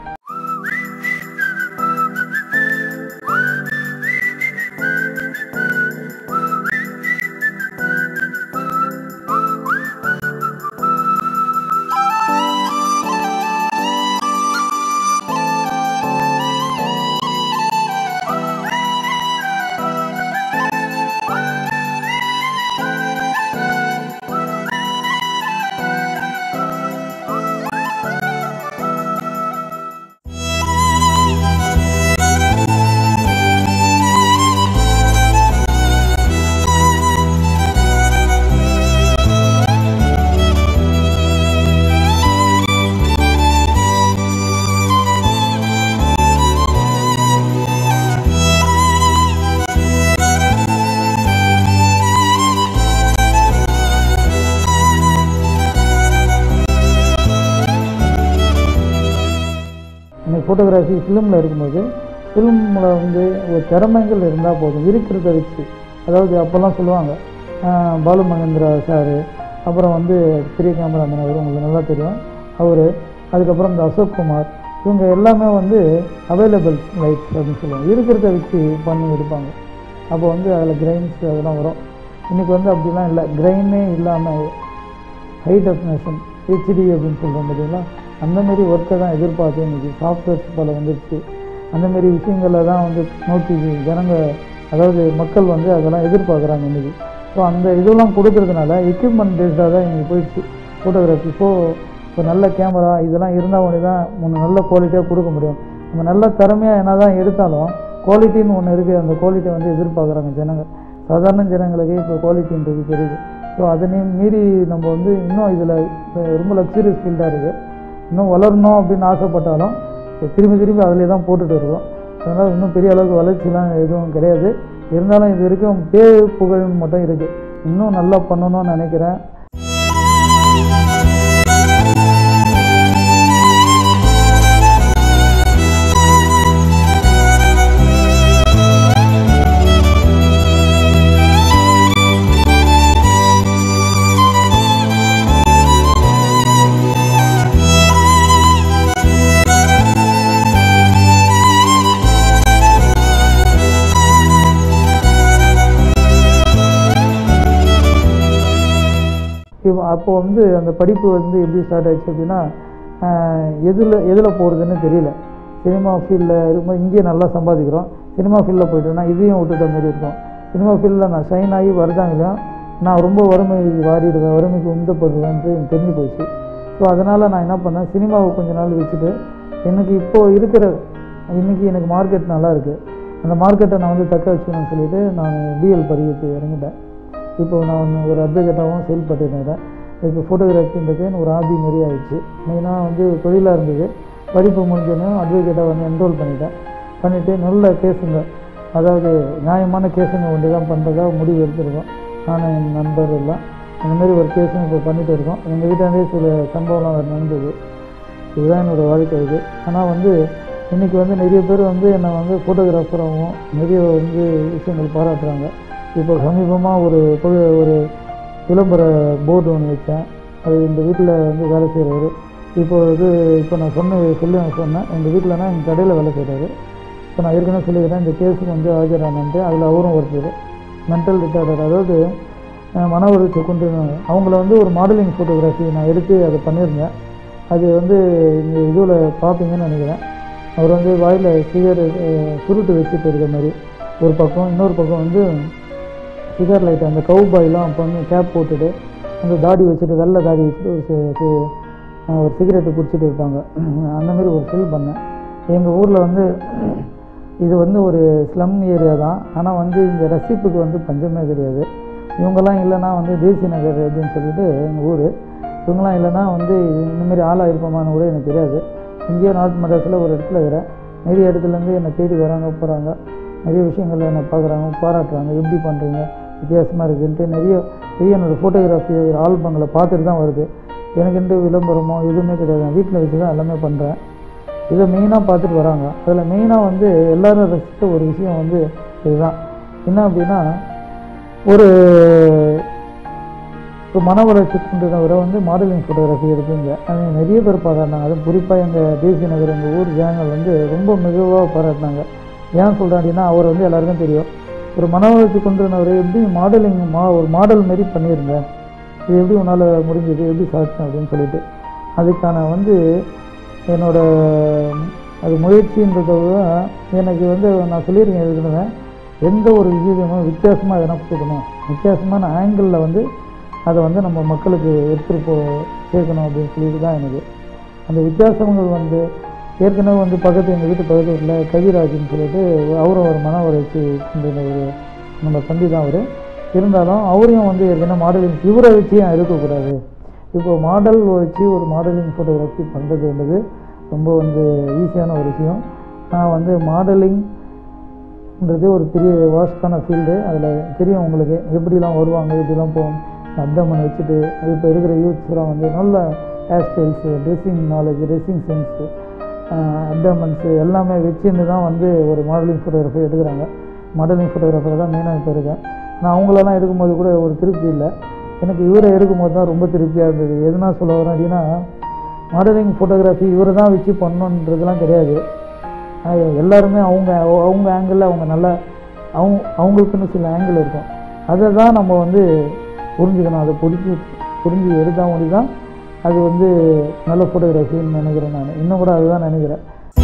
எனக்கு ஃபோட்டோகிராஃபி ஃபிலிமில் இருக்கும்போது ஃபிலிமில் வந்து ஒரு திறமைகள் இருந்தால் போதும் இருக்கிறத வச்சு அதாவது அப்போல்லாம் சொல்லுவாங்க ஆஹ் பாலு மகேந்திரா சார் அப்புறம் வந்து பெரிய கேமராமேன் அவர் உங்களுக்கு நல்லா தெரியும் அவர் அதுக்கப்புறம் இந்த அசோக் குமார் இவங்க எல்லாமே வந்து அவைலபிள் லைட்ஸ் அப்படின்னு சொல்லுவாங்க இருக்கிறத வச்சு பண்ணி எடுப்பாங்க அப்போ வந்து அதில் கிரைன்ஸ் அதெல்லாம் வரும் இன்றைக்கி வந்து அப்படிலாம் இல்லை கிரைனே இல்லாமல் ஹை டெஃபினேஷன் ஹெச்டி அப்படின்னு சொல்கிறோம் பார்த்தீங்களா அந்த மாதிரி ஒர்க்கை தான் எதிர்பார்த்து இன்னைக்கு சாஃப்ட்வேர்ஸ் பல வந்துருச்சு அந்த மாதிரி விஷயங்களை தான் வந்து நோக்கி ஜனங்க அதாவது மக்கள் வந்து அதெல்லாம் எதிர்பார்க்குறாங்க இன்னைக்கு ஸோ அந்த இதெல்லாம் கொடுக்கறதுனால எக்யூப்மெண்ட் பேஸ்டாக தான் இன்னைக்கு போயிடுச்சு ஃபோட்டோகிராஃபி ஸோ இப்போ நல்ல கேமரா இதெல்லாம் இருந்தால் ஒன்று தான் ஒன்று நல்ல குவாலிட்டியாக கொடுக்க முடியும் நம்ம நல்ல திறமையாக என்ன தான் எடுத்தாலும் குவாலிட்டின்னு ஒன்று இருக்குது அந்த குவாலிட்டியை வந்து எதிர்பார்க்குறாங்க ஜனங்க சாதாரண ஜனங்களுக்கு இப்போ குவாலிட்டின்றது தெரியுது ஸோ அதனையும் மீறி நம்ம வந்து இன்னும் இதில் ரொம்ப லக்ஸரியஸ் ஃபீல்டாக இருக்குது இன்னும் வளரணும் அப்படின்னு ஆசைப்பட்டாலும் திரும்பி திரும்பி அதிலே தான் போட்டுட்டு இருக்கோம் அதனால் இன்னும் பெரிய அளவுக்கு வளர்ச்சிலாம் எதுவும் கிடையாது இருந்தாலும் இது வரைக்கும் பேர் புகழ் மட்டும் இருக்குது இன்னும் நல்லா பண்ணணும்னு நினைக்கிறேன் இப்போ அப்போ வந்து அந்த படிப்பு வந்து எப்படி ஸ்டார்ட் ஆயிடுச்சு அப்படின்னா எதில் எதில் போகிறதுன்னு தெரியல சினிமா ஃபீல்டில் இருக்கும்போது இங்கேயே நல்லா சம்பாதிக்கிறோம் சினிமா ஃபீல்டில் போயிட்டோன்னா இதையும் விட்டுட்ட மாதிரி இருக்கும் சினிமா ஃபீல்டில் நான் ஷைன் ஆகி வருதாங்களையும் நான் ரொம்ப வறுமை வாரிடுவேன் வறுமைக்கு உந்தப்படுவேன்ட்டு எனக்கு தெரிஞ்சு போச்சு ஸோ அதனால் நான் என்ன பண்ணேன் சினிமாவை கொஞ்ச நாள் வச்சுட்டு எனக்கு இப்போது இருக்கிற இன்றைக்கி எனக்கு மார்க்கெட் நல்லா இருக்குது அந்த மார்க்கெட்டை நான் வந்து தக்க வச்சுக்கணும்னு சொல்லிட்டு நான் பிஎல் படிக்கிறது இறங்கிட்டேன் இப்போ நான் ஒன்று ஒரு அட்வொகேட்டாகவும் செயல்பட்டு இருக்கிறேன் இப்போ ஃபோட்டோகிராஃபின்றது எனக்கு ஒரு ஹாபி மாரி ஆயிடுச்சு மெயினாக வந்து தொழிலாக இருந்தது படிப்பு முடிஞ்சோடனே அட்வொகேட்டாக வந்து என்ரோல் பண்ணிட்டேன் பண்ணிவிட்டு நல்ல கேஸுங்க அதாவது நியாயமான கேஸுங்க ஒன்று தான் பண்ணுறதா முடிவு எடுத்திருக்கோம் நானும் என் நண்பர் எல்லாம் இந்த மாதிரி ஒரு கேஸும் இப்போ பண்ணிட்டு இருக்கோம் எங்கள் வீட்டாண்டே சில சம்பவம்லாம் வேறு நடந்தது இதுதான் என்னோட வாழ்க்கை இது ஆனால் வந்து இன்றைக்கி வந்து நிறைய பேர் வந்து என்னை வந்து ஃபோட்டோகிராஃபராகவும் நிறைய வந்து விஷயங்கள் பாராட்டுறாங்க இப்போ சமீபமாக ஒரு புக- ஒரு விளம்பர போர்டு ஒன்று வச்சேன் அது இந்த வீட்டில் வந்து வேலை செய்கிறவர் இப்போ இது இப்போ நான் சொன்ன சொல்லி நான் சொன்னேன் எங்கள் வீட்டில்னா எங்கள் கடையில் வேலை செய்கிறாரு இப்போ நான் ஏற்கனவே சொல்லிக்கிறேன் இந்த கேஸுக்கு வந்து ஆஜரானன்ட்டு அதில் அவரும் ஒருத்தர் மென்டல் ரிட்டார்டர் அதாவது அஹ், மன உறுதியை கொண்டு அவங்கள வந்து ஒரு மாடலிங் ஃபோட்டோகிராஃபி நான் எடுத்து அதை பண்ணியிருந்தேன் அது வந்து இந்த இதில் பார்ப்பீங்கன்னு நினைக்கிறேன் அவர் வந்து வாயில் சிகர் சுருட்டு வச்சுட்டு இருக்க மாதிரி ஒரு பக்கம் இன்னொரு பக்கம் வந்து சிகர் லைட் அந்த கவு பாய்லாம் பண்ணி கேப் போட்டுட்டு அந்த தாடி வச்சுட்டு வெள்ளை தாடி வச்சுட்டு ஒரு சி- சி- அஹ் ஒரு சிகரெட்டு குடிச்சிட்டு இருப்பாங்க அந்த மாதிரி ஒரு ஃபில் பண்ணேன் எங்கள் ஊரில் வந்து இது வந்து ஒரு ஸ்லம் ஏரியா தான் ஆனால் வந்து இங்கே ரசிப்புக்கு வந்து பஞ்சமே கிடையாது இவங்கெல்லாம் இல்லைன்னா வந்து தேசிய நகர் அப்படின்னு சொல்லிட்டு எங்கள் ஊர் இவங்கெல்லாம் இல்லைன்னா வந்து இந்தமாரி ஆளாக இருப்போமான்னு கூட எனக்கு தெரியாது இங்கேயே நார்த் மெட்ராஸில் ஒரு இடத்துல இருக்கிறேன் நிறைய இடத்துலேருந்து என்னை தேடி வராங்க போகிறாங்க நிறைய விஷயங்கள் என்னை பார்க்குறாங்க பாராட்டுறாங்க எப்படி பண்ணுறீங்க வித்தியாசமாக இருக்குன்ட்டு நிறைய நிறைய என்னோடய ஃபோட்டோகிராஃபி ஆல்பங்களை பார்த்துட்டு தான் வருது எனக்குன்ட்டு விளம்பரமோ எதுவுமே கிடையாது நான் வீட்டில் வச்சு தான் எல்லாமே பண்ணுறேன் இதை மெயினாக பார்த்துட்டு வராங்க அதில் மெயினாக வந்து எல்லாரும் ரசித்த ஒரு விஷயம் வந்து இதுதான் என்ன அப்படின்னா ஒரு இப்போ மன வளர்ச்சி கொண்டவரை வந்து மாடலிங் ஃபோட்டோகிராஃபி எடுப்பீங்க அது நிறைய பேர் பாராட்டினாங்க அதுவும் குறிப்பாக எங்கள் தேசிய நகர் எங்கள் ஊர் ஜனங்கள் வந்து ரொம்ப மிகுவாக பாராட்டினாங்க ஏன் சொல்கிறேன் அப்படின்னா அவர் வந்து எல்லாருக்கும் தெரியும் ஒரு மன வளர்ச்சி கொண்டவரை எப்படி மாடலிங் மா ஒரு மாடல் மாரி பண்ணியிருந்தேன் இது எப்படி உன்னால் முடிஞ்சது எப்படி சாதிச்சேன் அப்படின்னு சொல்லிட்டு அதுக்கான வந்து என்னோட அது முயற்சின்றதை விட எனக்கு வந்து நான் சொல்லியிருக்கேன் ஏற்கனவே எந்த ஒரு விஷயத்தையுமே வித்தியாசமாக எதனா கொடுக்கணும் வித்தியாசமான ஆங்கிளில் வந்து அதை வந்து நம்ம மக்களுக்கு எடுத்துகிட்டு போ சேர்க்கணும் அப்படின்னு சொல்லிட்டு தான் எனக்கு அந்த வித்தியாசங்கள் வந்து ஏற்கனவே வந்து பக்கத்து எங்கள் வீட்டு பக்கத்து வீட்டில் கவிராஜ்னு சொல்லிட்டு அவரும் ஒரு மன வளர்ச்சி கொண்ட ஒரு நம்ம தம்பி தான் அவர் இருந்தாலும் அவரையும் வந்து ஏற்கனவே மாடலிங் இவரை வச்சு ஏன் இருக்கக்கூடாது இப்போ மாடல் வச்சு ஒரு மாடலிங் ஃபோட்டோகிராஃபி பண்ணுறதுன்றது ரொம்ப வந்து ஈஸியான ஒரு விஷயம் நான் வந்து மாடலிங்ன்றது ஒரு பெரிய வாஸ்டான ஃபீல்டு அதில் தெரியும் உங்களுக்கு எப்படிலாம் வருவாங்க எப்படிலாம் போகும் அப்டமன் வச்சுட்டு இப்போ இருக்கிற யூத்ஸ்லாம் வந்து நல்ல hair styles dressing knowledge dressing sense அப்டமன்ஸு எல்லாமே வச்சுன்னு தான் வந்து ஒரு மாடலிங் ஃபோட்டோகிராஃபி எடுக்கிறாங்க மாடலிங் ஃபோட்டோகிராஃபர் தான் மெயினாக இப்போ இருக்கேன் நான் அவங்களெல்லாம் எடுக்கும்போது கூட ஒரு திருப்தி இல்லை எனக்கு இவரை எடுக்கும்போது தான் ரொம்ப திருப்தியாக இருந்தது எதுனா சொல்ல வரேன் அப்படின்னா மாடலிங் ஃபோட்டோகிராஃபி இவரை தான் வச்சு பண்ணணுன்றதுலாம் கிடையாது ஆஹ் எல்லாருமே அவங்க அவங்க ஆங்கிளில் அவங்க நல்லா அவங்க அவங்களுக்குன்னு சில ஆங்கிள் இருக்கும் அதை தான் நம்ம வந்து புரிஞ்சுக்கணும் அதை புரிஞ்சு புரிஞ்சு எடுத்தால் ஒண்டி தான் அது வந்து நல்ல ஃபோட்டோகிராஃபின்னு நினைக்கிறேன் நான் இன்னும் கூட அதுதான் நினைக்கிறேன்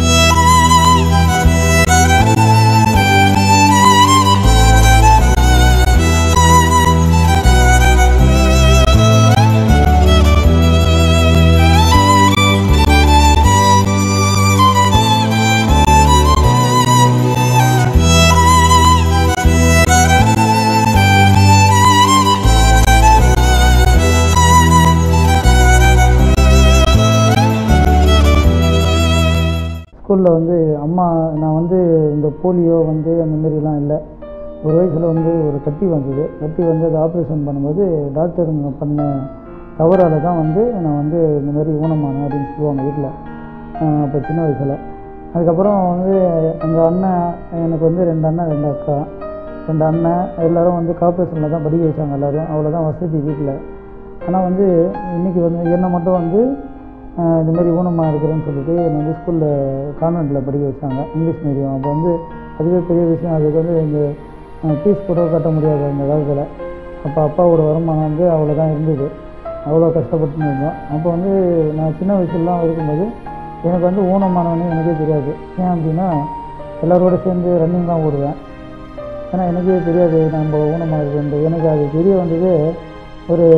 ஸ்கூலில் வந்து அம்மா நான் வந்து இந்த போலியோ வந்து அந்த மாதிரிலாம் இல்லை ஒரு வயசில் வந்து ஒரு கட்டி வந்தது கட்டி வந்து அதை ஆப்ரேஷன் பண்ணும்போது டாக்டருங்க பண்ண தவறால் தான் வந்து நான் வந்து இந்த மாதிரி ஊனமானேன் அப்படின்னு சொல்லுவாங்க வீட்டில் அப்போ சின்ன வயசில் அதுக்கப்புறம் வந்து எங்கள் அண்ணன் எனக்கு வந்து ரெண்டு அண்ணன் ரெண்டு அக்கா ரெண்டு அண்ணன் எல்லாரும் வந்து கார்பரேஷனில் தான் படிக்க வச்சாங்க எல்லோரும் அவ்வளோதான் வசதி வீட்டில் ஆனால் வந்து இன்றைக்கி வந்து என்னை மட்டும் வந்து ஆஹ் இந்த மாதிரி ஊனமாக இருக்கிறேன்னு சொல்லிட்டு என்னை வந்து ஸ்கூலில் கான்வெண்ட்டில் படிக்க வச்சாங்க இங்கிலீஷ் மீடியம் அப்போ வந்து அதுவே பெரிய விஷயம் அதுக்கு வந்து இந்த ஃபீஸ் கூட கட்ட முடியாது அந்த காலத்தில் அப்போ அப்பாவோட வருமானம் வந்து அவ்வளோதான் இருந்தது அவ்வளோ கஷ்டப்பட்டுன்னு இருந்தோம் அப்போ வந்து நான் சின்ன வயசுலலாம் இருக்கும்போது எனக்கு வந்து ஊனமானவனே எனக்கே தெரியாது ஏன் அப்படின்னா எல்லாரோட சேர்ந்து ரன்னிங் தான் ஓடுவேன் ஏன்னா எனக்கே தெரியாது நம்ம ஊனமாக இருக்குன்ட்டு எனக்கு அது தெரிய வந்தது ஒரு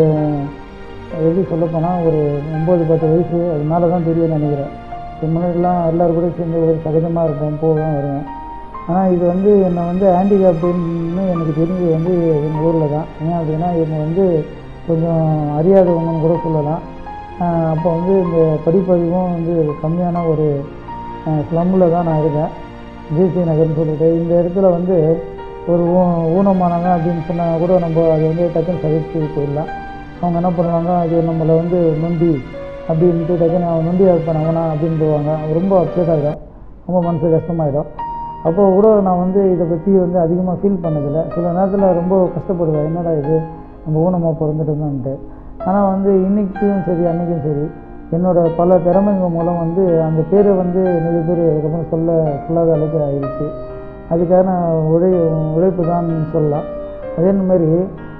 எப்படி சொல்லப்போனால் ஒரு ஒம்பது பத்து வயசு அது மேலே தான் தெரியும்னு நினைக்கிறேன் இதுக்கு முன்னாடிலாம் எல்லோரும் கூட சேர்ந்து ஒரு சகஜமாக இருப்பேன் போவேன் வருவேன் ஆனால் இது வந்து என்னை வந்து ஹேண்டிகேப்டுன்னு எனக்கு தெரிஞ்சது வந்து எங்கள் ஊரில் தான் ஏன் அப்படின்னா இவங்க வந்து கொஞ்சம் அறியாதவங்கன்னு கூட சொல்லலாம் ஆஹ் அப்போ வந்து இந்த படிப்பறிவும் வந்து கம்மியான ஒரு ஸ்லம்மில் தான் நான் இருக்கேன் ஜிசி நகர்னு சொல்லிட்டு இந்த இடத்துல வந்து ஒரு ஊ ஊனமானவங்க அப்படின்னு சொன்னால் கூட நம்ம அதை வந்து டக்குன்னு சகிச்சு போயிடலாம் அவங்க என்ன பண்ணுவாங்க அது நம்மளை வந்து நொண்டி அப்படின்ட்டு டக்குன்னு அவன் நொண்டியாக இருப்பான் அவனா அப்படின்னு போவாங்க ரொம்ப அப்செட் ஆகிடும் ரொம்ப மனசு கஷ்டமாயிடும் அப்போ கூட நான் வந்து இதை பற்றி வந்து அதிகமாக ஃபீல் பண்ணதில்லை சில நேரத்தில் ரொம்ப கஷ்டப்படுவேன் என்னடா இது நம்ம ஊனமாக பிறந்துட்டோம்னுட்டு ஆனால் வந்து இன்றைக்கும் சரி அன்றைக்கும் சரி என்னோட பல திறமைங்க மூலம் வந்து அந்த பேரை வந்து நிறைய பேர் அதுக்கப்புறம் சொல்ல சொல்லாத அளவுக்கு ஆயிடுச்சு அதுக்கான உழை உழைப்பு தான் சொல்லலாம் அதே மாதிரி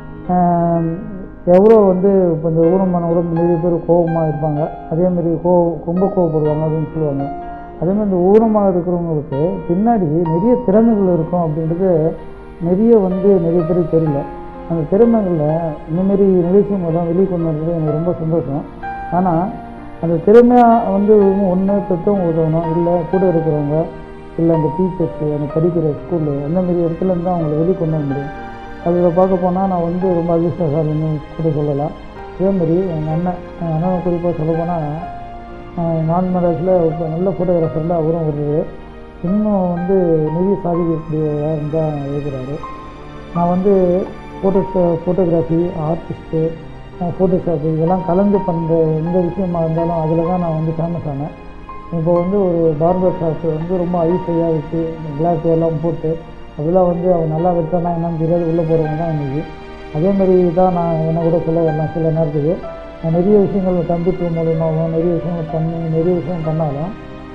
ஆம், எவ்வளோ வந்து இப்போ இந்த ஊனமான உடம்பு நிறைய பேர் கோபமாக இருப்பாங்க அதேமாரி கோ ரொம்ப கோவப்படுவாங்க அப்படின்னு சொல்லுவாங்க அதேமாதிரி இந்த ஊனமாக இருக்கிறவங்களுக்கு பின்னாடி நிறைய திறமைகள் இருக்கும் அப்படின்றது நிறைய வந்து நிறைய பேருக்கு தெரியல அந்த திறமைகளில் இந்தமாரி நிகழ்ச்சி மூலம் வெளியே கொண்டு வந்தது எனக்கு ரொம்ப சந்தோஷம் ஆனால் அந்த திறமையாக வந்து ஒன்று பெற்றவங்க உதவணும் இல்லை கூட இருக்கிறவங்க இல்லை அந்த டீச்சர்ஸு அந்த படிக்கிற ஸ்கூலு அந்த மாதிரி இடத்துல இருந்து அவங்கள வெளியே கொண்டு வர முடியும் அதில் பார்க்க போனால் நான் வந்து ரொம்ப அதிர்ஷ்டசாலின்னு கூட சொல்லலாம் அதேமாரி எங்கள் அண்ணன் எங்கள் அண்ணன் குறிப்பாக சொல்ல போனால் நான் மடத்தில் இப்போ நல்ல ஃபோட்டோகிராஃபரில் அவரும் வருது இன்னும் வந்து நிறைய சாதிக்கக்கூடியதாக தான் இருக்கிறாரு நான் வந்து ஃபோட்டோஸ் ஃபோட்டோகிராஃபி ஆர்டிஸ்ட்டு ஃபோட்டோஷாப் இதெல்லாம் கலந்து பண்ணுற எந்த விஷயமா இருந்தாலும் அதில் தான் நான் வந்து ஃபேமஸ் ஆனேன் இப்போ வந்து ஒரு பார்பர் ஷாப் வந்து ரொம்ப ஐஃபையாக வச்சு கிளாஸ் எல்லாம் போட்டு அதெல்லாம் வந்து அவன் நல்லா வைத்தானா என்னன்னு தெரியாது உள்ளே போகிறவங்க தான் இன்னைக்கு அதே மாதிரி தான் நான் என்ன கூட சொல்ல வரலாம் சில நேரத்துக்கு நான் நிறைய விஷயங்கள் கம்ப்யூட்டர் மூலியமாகவும் நிறைய விஷயங்கள் பண்ணி நிறைய விஷயம் பண்ணாலும்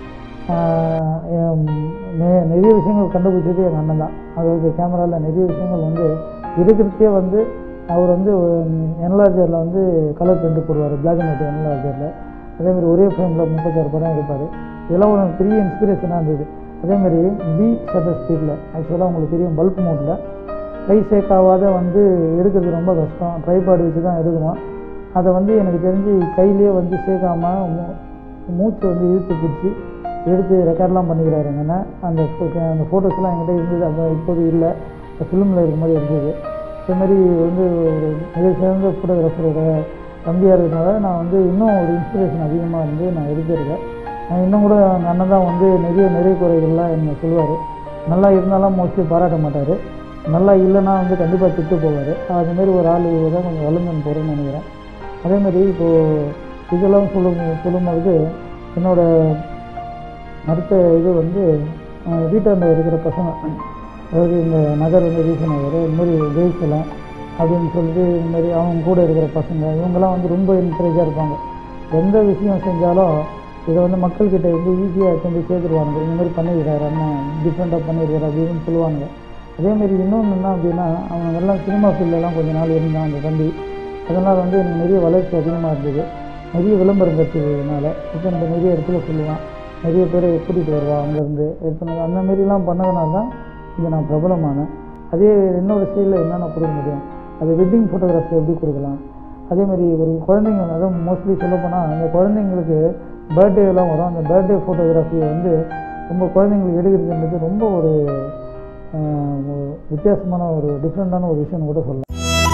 ஆஹ் எம் நெ- நிறைய விஷயங்கள் கண்டுபிடிச்சது எங்கள் அண்ணன் தான் அதாவது கேமராவில் நிறைய விஷயங்கள் வந்து இருக்கிறதே வந்து அவர் வந்து என்லார்ஜரில் வந்து கலர் பிரிண்ட் போடுவார் பிளாக் அண்ட் ஒயிட் என்லார்ஜரில் அதேமாதிரி ஒரே ஃப்ரேமில் முப்பத்தாறு படம் எடுப்பார் இதெல்லாம் ஒரு பெரிய இன்ஸ்பிரேஷனாக இருந்தது அதேமாதிரி பி ஷட்டர் ஸ்பீடில் ஆக்சுவலாக உங்களுக்கு தெரியும் பல்ப் மோட்டில் கை சேர்க்காவாத வந்து எடுக்கிறது ரொம்ப கஷ்டம் ட்ரைபாடு வச்சு தான் எடுக்கணும் அதை வந்து எனக்கு தெரிஞ்சு கையிலேயே வந்து சேர்க்காம மூ- மூச்சு வந்து இழுத்து பிடிச்சி எடுத்து ரெக்கார்ட்லாம் பண்ணிக்கிறாரு எங்கன்னா அந்த pho- அந்த ஃபோட்டோஸ்லாம் என்கிட்ட இருந்தது அப்போ இப்போது இல்லை ஃபிலிமில் இருக்கும்போது இருந்தது இது மாதிரி வந்து ஒரு மிக சிறந்த ஃபோட்டோகிராஃபரோட தம்பியாக இருக்கிறதுனால நான் வந்து இன்னும் ஒரு இன்ஸ்பிரேஷன் அதிகமாக வந்து நான் எடுத்திருக்கேன் நான் இன்னும் கூட எங்கள் அண்ணன் தான் வந்து நிறைய நிறை குறைகள்லாம் என்ன சொல்லுவார் நல்லா இருந்தாலும் மோஸ்ட்லி பாராட்ட மாட்டார் நல்லா இல்லைன்னா வந்து கண்டிப்பாக திட்டு போவார் அதுமாரி ஒரு ஆள் தான் கொஞ்சம் வளர்ந்து போகிறேன்னு நினைக்கிறேன் அதேமாதிரி இப்போது இதெல்லாம் சொல்லும் சொல்லும்போது என்னோட அடுத்த இது வந்து அஹ், வீட்டாண்ட இருக்கிற பசங்க அதாவது இந்த நகர் வந்து ரீசன் நகர் இந்த மாதிரி ஜெயிக்கலாம் அப்படின்னு சொல்லிட்டு இந்த மாதிரி அவங்க கூட இருக்கிற பசங்க இவங்கெல்லாம் வந்து ரொம்ப என்கரேஜாக இருப்பாங்க எந்த விஷயம் செஞ்சாலும் இதை வந்து மக்கள்கிட்ட வந்து ஈஸியாக கொண்டு போய் சேர்த்துருவாங்க இந்த மாதிரி பண்ணியிருக்காரு அண்ணன் டிஃப்ரெண்ட்டாக பண்ணியிருக்காரு அப்படின்னு சொல்லுவாங்க அதேமாரி இன்னொன்று என்ன அப்படின்னா அவங்க எல்லாம் சினிமா ஃபீல்டெல்லாம் கொஞ்ச நாள் இருந்தான் அந்த தம்பி அதனால் வந்து எனக்கு நிறைய வளர்ச்சி அதிகமாக இருந்தது நிறைய விளம்பரம் கற்றுக்கிறதுனால இப்போ இந்த நிறைய இடத்துல சொல்லுவான் நிறைய பேரை கூட்டிகிட்டு வருவான் அங்கேருந்து எடுத்துன்னு அந்த மாரிலாம் பண்ணதுனால தான் இங்கே நான் பிரபலமானேன் அதே என்னோட ஸ்டைலில் என்னென்ன கொடுக்க முடியும் அது வெட்டிங் ஃபோட்டோகிராஃபி எப்படி கொடுக்கலாம் அதே மாதிரி ஒரு குழந்தைங்க அதாவது மோஸ்ட்லி சொல்லப்போனால் அந்த குழந்தைங்களுக்கு பர்த்டேலாம் வரும் அந்த பர்த்டே ஃபோட்டோகிராஃபியை வந்து ரொம்ப குழந்தைங்களுக்கு எடுக்கிறதுன்றது ரொம்ப ஒரு ஆஹ், ஒரு வித்தியாசமான ஒரு டிஃப்ரெண்ட்டான ஒரு விஷயம்னு கூட சொல்லலாம்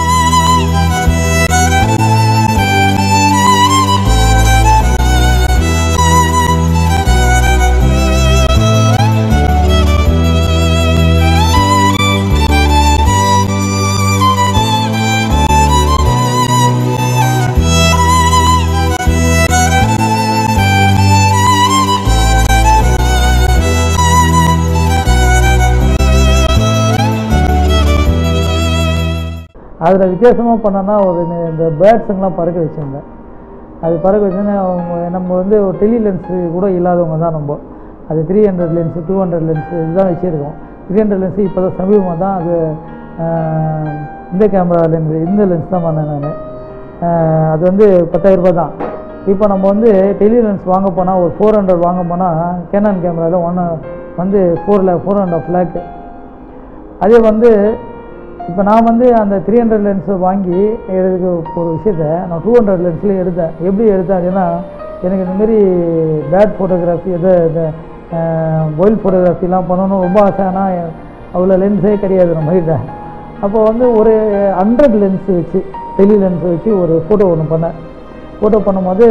அதில் வித்தியாசமாக பண்ணனா ஒரு நி- இந்த பேர்ட்ஸுங்கெலாம் பறக்க வச்சுருந்தேன் அது பறக்க வச்சோன்னே அவங்க நம்ம வந்து ஒரு டெலி லென்ஸு கூட இல்லாதவங்க தான் நம்ம அது three hundred lens two hundred lens இதுதான் வச்சுருக்கோம் த்ரீ ஹண்ட்ரட் லென்ஸு இப்போ தான் சமீபமாக தான் அது ஆஹ், இந்த கேமரா லென்ஸு இந்த லென்ஸ் தான் பண்ணேன் நான் அது வந்து பத்தாயிரம் ரூபாய் தான் இப்போ நம்ம வந்து டெலி லென்ஸ் வாங்க போனால் ஒரு ஃபோர் ஹண்ட்ரட் வாங்க போனால் கேனான் கேமராவில் ஒன்று வந்து ஃபோர் லே ஃபோர் அண்ட் ஆஃப் லேக்கு அதே வந்து இப்போ நான் வந்து அந்த த்ரீ ஹண்ட்ரட் லென்ஸை வாங்கி எடுக்க ஒரு விஷயத்த நான் டூ ஹண்ட்ரட் லென்ஸில் எடுத்தேன் எப்படி எடுத்தேன் அப்படின்னா எனக்கு இந்த மாதிரி பேட் ஃபோட்டோகிராஃபி எதை இந்த ஒயில் ஃபோட்டோகிராஃபிலாம் பண்ணணும் ரொம்ப ஆசை ஆனால் அவ்வளோ லென்ஸே கிடையாது நம்மகிட்ட அப்போ வந்து ஒரு ஹண்ட்ரட் லென்ஸ் வச்சு டெலி லென்ஸ் வச்சு ஒரு ஃபோட்டோ ஒன்று பண்ணேன் ஃபோட்டோ பண்ணும்போது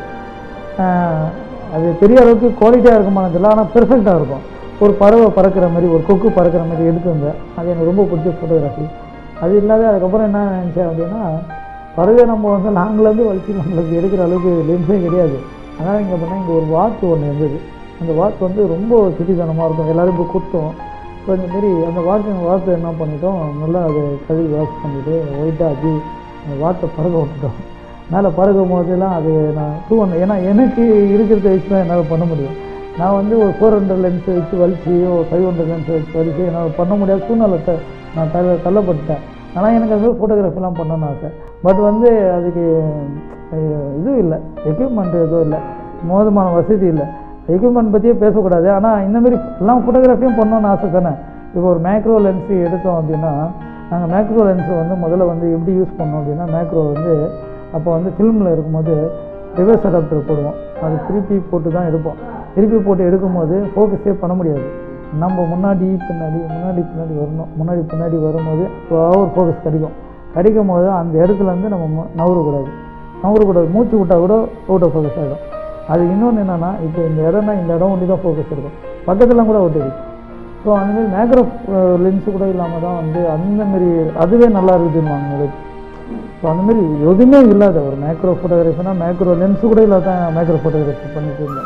ஆஹ், அது பெரிய அளவுக்கு குவாலிட்டியாக இருக்குமானது இல்லை ஆனால் பெர்ஃபெக்டாக இருக்கும் ஒரு பறவை பறக்கிற மாதிரி ஒரு கொக்கு பறக்கிற மாதிரி எடுத்து வந்தேன் அது எனக்கு ரொம்ப பிடிச்ச ஃபோட்டோகிராஃபி அது இல்லாத அதுக்கப்புறம் என்ன நினச்சேன் அப்படின்னா பறவை நம்ம வந்து நாங்களேருந்து வலிச்சு நம்மளுக்கு எடுக்கிற அளவுக்கு லென்ஸே கிடையாது அதனால் இங்கே பண்ணால் இங்கே ஒரு வாத்து ஒன்று இருந்தது அந்த வாத்து வந்து ரொம்ப சுட்டித்தனமாக இருக்கும் எல்லோரும் இப்போ குத்தும் ஸோ இந்த மாதிரி அந்த வாத்து வாத்து என்ன பண்ணிட்டோம் நல்லா அதை கழுவி வாஷ் பண்ணிவிட்டு ஒயிட்டாக ஆக்கி அந்த வாத்தை பறக்க விட்டுட்டோம் மேலே பறக்கும் போதெல்லாம் அது நான் டூ ஹண்ட்ரட் ஏன்னா எனக்கு இருக்கிறத வச்சு தான் என்னால் பண்ண முடியும் நான் வந்து ஒரு ஃபோர் ஹண்ட்ரட் லென்ஸ் வச்சு வலிச்சு ஒரு ஃபைவ் ஹண்ட்ரட் லென்ஸ் வச்சு வலிச்சு என்னால் பண்ண முடியாத சூழ்நிலை த- நான் தள்ள தள்ளப்பட்டேன் ஆனால் எனக்கு அது ஃபோட்டோகிராஃபிலாம் பண்ணணும்னு ஆசை பட் வந்து அதுக்கு அஹ், இதுவும் இல்லை எக்யூப்மெண்ட் எதுவும் இல்லை மோதமான வசதி இல்லை எக்யூப்மெண்ட் பற்றியே பேசக்கூடாது ஆனால் இந்த மாதிரி எல்லாம் ஃபோட்டோகிராஃபியும் பண்ணணும்னு ஆசை தானே இப்போ ஒரு மேக்ரோ லென்ஸு எடுத்தோம் அப்படின்னா நாங்கள் மேக்ரோ லென்ஸை வந்து முதல்ல வந்து எப்படி யூஸ் பண்ணோம் அப்படின்னா மேக்ரோ வந்து அப்போ வந்து ஃபிலிமில் இருக்கும்போது ரிவர்ஸ் அடாப்டர் போடுவோம் அது திருப்பி போட்டு தான் எடுப்போம் திருப்பி போட்டு எடுக்கும்போது ஃபோக்கஸே பண்ண முடியாது நம்ம முன்னாடி பின்னாடி முன்னாடி பின்னாடி வரணும் முன்னாடி பின்னாடி வரும்போது ஒரு ஃபோக்கஸ் கிடைக்கும் கிடைக்கும் போது அந்த இடத்துல இருந்து நம்ம மு- நகரக்கூடாது நகரக்கூடாது மூச்சு விட்டால் கூட அவுட் ஆஃப் ஃபோக்கஸ் ஆகிடும் அது இன்னொன்று என்னென்னா இப்போ இந்த இடம்னா இந்த இடம் ஒண்டி தான் ஃபோக்கஸ் இருக்கும் பக்கத்தில் கூட அவுட் இருக்கும் ஸோ அந்த மாதிரி மேக்ரோ லென்ஸு கூட இல்லாமல் தான் வந்து அந்த மாதிரி அதுவே நல்லா இருக்குதுன்னு ஸோ அந்த மாதிரி எதுவுமே இல்லாத ஒரு மேக்ரோ ஃபோட்டோகிராஃபினா மேக்ரோ லென்ஸு கூட இல்லாத தான் மேக்ரோ ஃபோட்டோகிராஃபி பண்ணிட்டு இருந்தேன்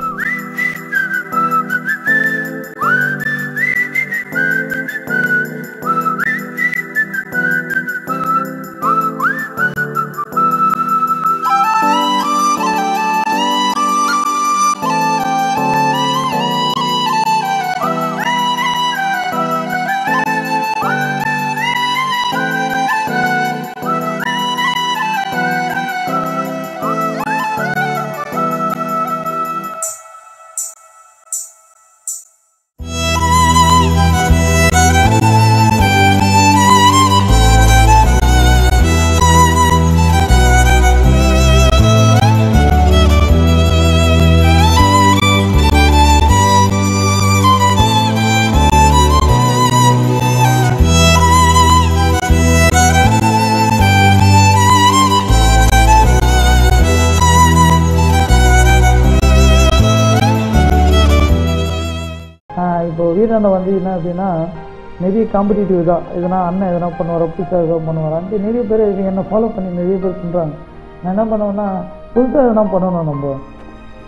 ஆஹ் இப்போ வீராண்ட வந்து என்ன அப்படின்னா நிறைய காம்படிட்டிவ் தான் எதனா அண்ணன் எதனா பண்ணுவாரா புதுசாக எதனா பண்ணுவாரான்ட்டு நிறைய பேர் இது என்னை ஃபாலோ பண்ணி நிறைய பேர் பண்ணுறாங்க நான் என்ன பண்ணுவேன்னா புதுசாக எதனா பண்ணணும் நம்ம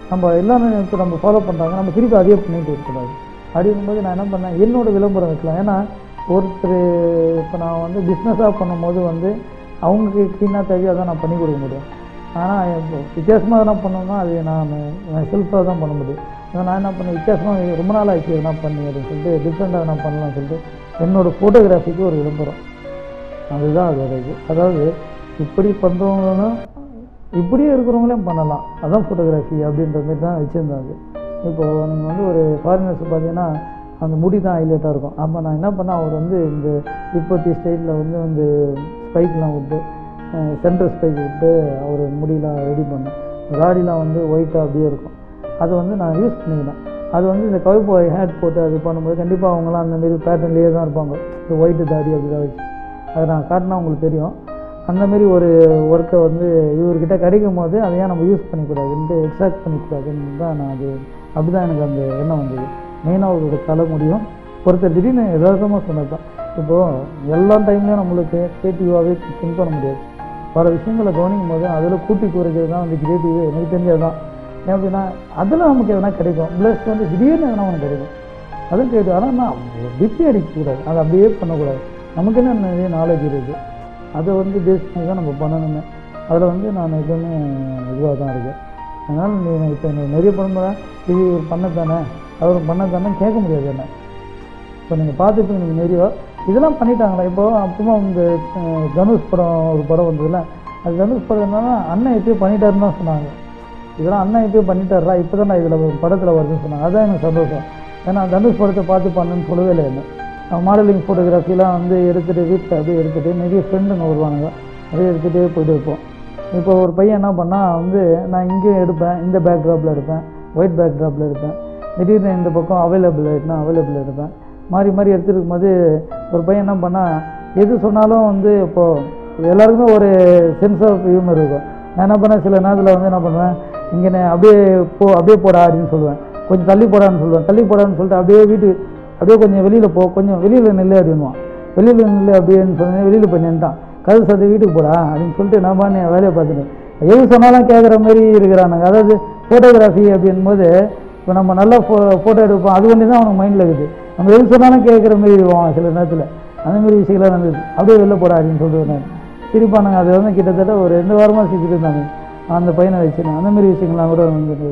நம்ம எல்லாமே இப்போ நம்ம ஃபாலோ பண்ணுறாங்க நம்ம திருப்பி அதே பண்ணிட்டு இருக்கக்கூடாது அப்படி இருக்கும்போது நான் என்ன பண்ணேன் என்னோட விளம்பரம் வைக்கலாம் ஏன்னா ஒருத்தர் இப்போ நான் வந்து பிஸ்னஸாக பண்ணும்போது வந்து அவங்களுக்கு க்ளீனாக தேவையோ தான் நான் பண்ணி கொடுக்க முடியும் ஆனால் இப்போ வித்தியாசமாக எதனா பண்ணோம்னா அது நான் செல்ஃபாக தான் பண்ண முடியும் ஆனா நான் என்ன பண்ணேன் வித்தியாசமாக ரொம்ப நாள் ஆச்சு எதனா பண்ணி அப்படின்னு சொல்லிட்டு டிஃப்ரெண்ட்டாக நான் பண்ணலாம்னு சொல்லிட்டு என்னோடய ஃபோட்டோகிராஃபிக்கு ஒரு விளம்பரம் அதுதான் அதோட இது அதாவது இப்படி பண்ணுறவங்களும் இப்படியே இருக்கிறவங்களையும் பண்ணலாம் அதான் ஃபோட்டோகிராஃபி அப்படின்ற மாதிரி தான் வச்சுருந்தாங்க இப்போது நீங்கள் வந்து ஒரு ஃபாரினர்ஸ் பார்த்தீங்கன்னா அந்த முடி தான் ஹைலைட்டாக இருக்கும் அப்போ நான் என்ன பண்ணேன் அவர் வந்து இந்த இப்போத்தி ஸ்டைலில் வந்து வந்து ஸ்பைக்லாம் விட்டு சென்டர் ஸ்பைக் விட்டு அவர் முடியெலாம் ரெடி பண்ணேன் தாடிலாம் வந்து ஒயிட்டாக அப்படியே இருக்கும் அதை வந்து நான் யூஸ் பண்ணிக்கினேன் அது வந்து இந்த கவுபாய் ஹேட் போட்டு அது பண்ணும்போது கண்டிப்பாக அவங்களாம் அந்த மாரி பேட்டர்ன்லேயே தான் இருப்பாங்க இந்த ஒயிட்டு தாடி அப்படி தான் வச்சு அதை நான் காட்டினா உங்களுக்கு தெரியும் அந்த மாதிரி ஒரு ஒர்க்கை வந்து இவர்கிட்ட கிடைக்கும் போது அதை ஏன் நம்ம யூஸ் பண்ணிக்கூடாதுன்ட்டு எக்ஸாக்ட் பண்ணிக்கூடாதுன்னு தான் நான் அது அப்படி தான் எனக்கு அந்த எண்ணம் வந்தது மெயினாக அவரோட தலை முடியும் ஒருத்தர் திடீர்னு யதார்த்தமாக சொன்னது தான் இப்போது எல்லா டைம்லையும் நம்மளுக்கு கிரியேட்டிவாகவே திங்க் பண்ண முடியாது பல விஷயங்களை கவனிக்கும் போது அதில் கூட்டி குறைக்கிறது தான் வந்து கிரியேட்டிவ் எனக்கு தெரிஞ்சது தான் ஏன் அப்படின்னா அதில் நமக்கு எதனா கிடைக்கும் ப்ளஸ் வந்து திடீர்னு எதனா ஒன்று கிடைக்கும் அதுவும் கேட்டு ஆனால் நான் பிப்பி அடிக்கக்கூடாது அதை அப்படியே பண்ணக்கூடாது நமக்கு என்ன நிறைய நாலேஜ் இருக்குது அதை வந்து பேஸ் பண்ணி தான் நம்ம பண்ணணுமே அதில் வந்து நான் எப்பவுமே இதுவாக தான் இருக்கேன் அதனால் நீ இப்போ எனக்கு நிறைய பண்ணும்போது இது இவர் பண்ணத்தானே அவர் பண்ணத்தானே கேட்க முடியாது என்ன இப்போ நீங்கள் பார்த்துட்டு நீங்கள் நிறைய இதெல்லாம் பண்ணிட்டாங்களா இப்போ அப்புறமா இந்த அஹ், தனுஷ் படம் ஒரு படம் வந்ததுல அது தனுஷ் படம் என்னன்னா அண்ணன் எப்பயோ பண்ணிட்டாருன்னு தான் சொன்னாங்க இதெல்லாம் அண்ணன் எப்பயோ பண்ணிட்டாரா இப்போ தான் நான் இதில் படத்தில் வருதுன்னு சொன்னாங்க அதுதான் எனக்கு சந்தோஷம் ஏன்னா தனுஷ் படத்தை பார்த்து பண்ணுன்னு சொல்லவே இல்லை என்ன மாடலிங் ஃபோட்டோகிராஃபிலாம் வந்து எடுத்துகிட்டு வீட்டில் அப்படியே எடுத்துகிட்டு நிறைய ஃப்ரெண்டுங்க வருவானுங்க அப்படியே எடுத்துகிட்டே போயிட்டு இருப்போம் இப்போ ஒரு பையன் என்ன பண்ணால் வந்து நான் இங்கேயும் எடுப்பேன் இந்த பேக் ட்ராப்பில் எடுப்பேன் ஒயிட் பேக் ட்ராப்பில் எடுப்பேன் திடீர்னு இந்த பக்கம் அவைலபிள் ஆகிட்டுனா அவைலபிள் எடுப்பேன் மாறி மாறி எடுத்துருக்கும் போது ஒரு பையன் என்ன பண்ணால் எது சொன்னாலும் வந்து இப்போது எல்லாருக்குமே ஒரு சென்ஸ் ஆஃப் ஹியூமர் இருக்கும் நான் என்ன பண்ணேன் சில நேரத்தில் வந்து என்ன பண்ணுவேன் இங்கே அப்படியே போ அப்படியே போடா அப்படின்னு சொல்லுவேன் கொஞ்சம் தள்ளி போடான்னு சொல்லுவேன் தள்ளி போடான்னு சொல்லிட்டு அப்படியே வீட்டு அப்படியே கொஞ்சம் வெளியில் போ கொஞ்சம் வெளியில் நில்லு அப்படின்வான் வெளியில் நில்லு அப்படின்னு சொன்னேன் வெளியில் போய் நின்ட்டான் கதவு சாத்தி வீட்டுக்கு போடா அப்படின்னு சொல்லிட்டு நான் பாட்டு என் வேலையை பார்த்துட்டேன் எது சொன்னாலும் கேட்குற மாதிரி இருக்கிறானுங்க அதாவது ஃபோட்டோகிராஃபி அப்படின்போது இப்போ நம்ம நல்லா ஃபோ ஃபோட்டோ எடுப்போம் அது ஒன்று தான் அவனுக்கு மைண்டில் இருக்குது நம்ம எது சொன்னாலும் கேட்குற மாதிரி இருவான் சில நேரத்தில் அந்த மாதிரி விஷயங்கள்லாம் நடந்தது அப்படியே வெளில போடா அப்படின்னு சொல்லிட்டு நான் சிரிப்பானுங்க அது வந்து கிட்டத்தட்ட ஒரு ரெண்டு வாரமாக சிரிச்சுட்டு இருந்தாங்க அந்த பையனை வச்சுருந்தேன் அந்த மாதிரி விஷயங்கள்லாம் கூட வந்துட்டு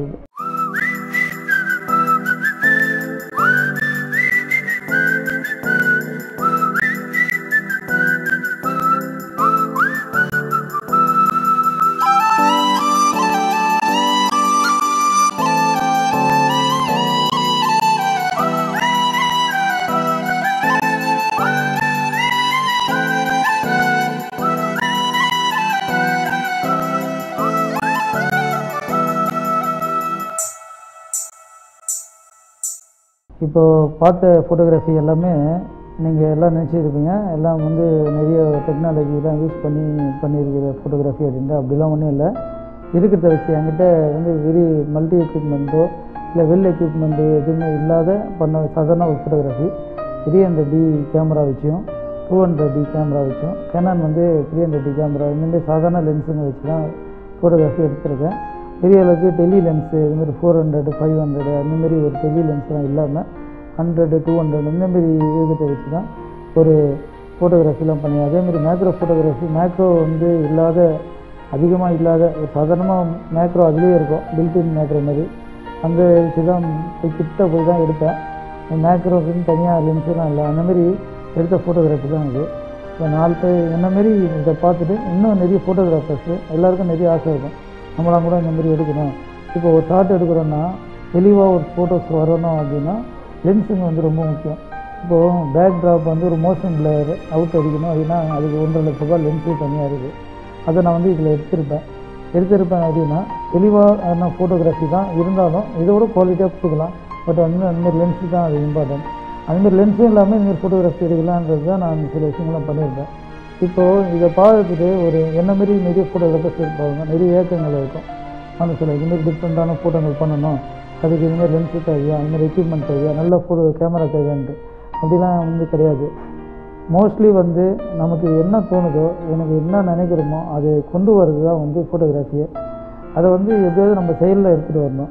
இப்போ பார்த்த ஃபோட்டோகிராஃபி எல்லாமே நீங்கள் எல்லாம் நினச்சிருப்பீங்க எல்லாம் வந்து நிறைய டெக்னாலஜிலாம் யூஸ் பண்ணி பண்ணியிருக்கிற ஃபோட்டோகிராஃபி அப்படின்ட்டு அப்படிலாம் ஒன்றும் இல்லை இருக்கிறத வச்சு என்கிட்ட வந்து வெரி மல்டி எக்யூப்மெண்ட்டோ இல்லை வெல் எக்யூப்மெண்ட்டு எதுவுமே இல்லாத பண்ண சாதாரண ஒரு photography three hundred D camera வச்சும் டூ ஹண்ட்ரட் டி கேமரா வச்சும் கேனான் வந்து த்ரீ ஹண்ட்ரட் டி கேமரா இந்த மாதிரி சாதாரண லென்ஸுங்க வச்சு தான் ஃபோட்டோகிராஃபி எடுத்திருக்கேன் பெரிய அளவுக்கு டெல்லி லென்ஸு இதுமாரி ஃபோர் ஹண்ட்ரட் ஃபைவ் ஹண்ட்ரட் அந்தமாரி ஒரு டெல்லி லென்ஸ்லாம் இல்லாமல் ஹண்ட்ரடு டூ ஹண்ட்ரட் இந்தமாரி இருக்கிறத வச்சு தான் ஒரு ஃபோட்டோகிராஃபிலாம் பண்ணி அதேமாரி மேக்ரோ ஃபோட்டோகிராஃபி மேக்ரோ வந்து இல்லாத அதிகமாக இல்லாத ஒரு சாதாரணமாக மேக்ரோ அதுலேயே இருக்கும் பில்டின் மேக்ரோ மாதிரி அந்த வச்சு தான் போய் கிட்ட போய் தான் எடுப்பேன் மேக்ரோக்குன்னு தனியாக லென்ஸுலாம் இல்லை அந்த மாதிரி எடுத்த ஃபோட்டோகிராஃபி தான் இது இப்போ நாலு பேர் என்ன மாரி இதை பார்த்துட்டு இன்னும் நிறைய ஃபோட்டோகிராஃபர்ஸு எல்லாருக்கும் நிறைய ஆசை இருக்கும் நம்மளாம் கூட இந்த மாதிரி எடுக்கணும் இப்போ ஒரு ஷாட் எடுக்கிறோன்னா தெளிவாக ஒரு ஃபோட்டோஸ் வரணும் அப்படின்னா லென்ஸுங்க வந்து ரொம்ப முக்கியம் இப்போது பேக் ட்ராப் வந்து ஒரு மோஷன் பிளேயர் அவுட் அடிக்கணும் அப்படின்னா அதுக்கு ஒன்றரை லட்ச ரூபாய் லென்ஸு தனியாக இருக்குது அதை நான் வந்து இதில் எடுத்திருப்பேன் எடுத்திருப்பேன் அப்படின்னா தெளிவாக ஃபோட்டோகிராஃபி தான் இருந்தாலும் இதோட குவாலிட்டியாக கொடுக்கலாம் பட் வந்து அந்தமாரி லென்ஸு தான் அது இம்பார்ட்டன்ட் அதுமாரி லென்ஸும் இல்லாமல் இதுமாரி ஃபோட்டோகிராஃபி எடுக்கலான்றது தான் நான் சில விஷயங்கள்லாம் பண்ணியிருப்பேன் இப்போது இதை பார்த்துட்டு ஒரு என்ன மாரி நிறைய ஃபோட்டோகிராஃபர்ஸ் இருப்பாங்க நிறைய ஏக்கங்கள் இருக்கும் அந்த சில இதுமாரி டிஃப்ரெண்ட்டான ஃபோட்டோங்கள் பண்ணணும் அதுக்கு இதுமாதிரி லென்ஸு தேவையா அதுமாதிரி எக்யூப்மெண்ட் தேவையா நல்ல ஃபோட்டோ கேமரா தேவையான்ட்டு அப்படிலாம் வந்து கிடையாது மோஸ்ட்லி வந்து நமக்கு என்ன தோணுதோ எனக்கு என்ன நினைக்கிறோமோ அதை கொண்டு வர்றது தான் வந்து ஃபோட்டோகிராஃபியை அதை வந்து எப்படியாவது நம்ம செயலில் எடுத்துகிட்டு வரணும்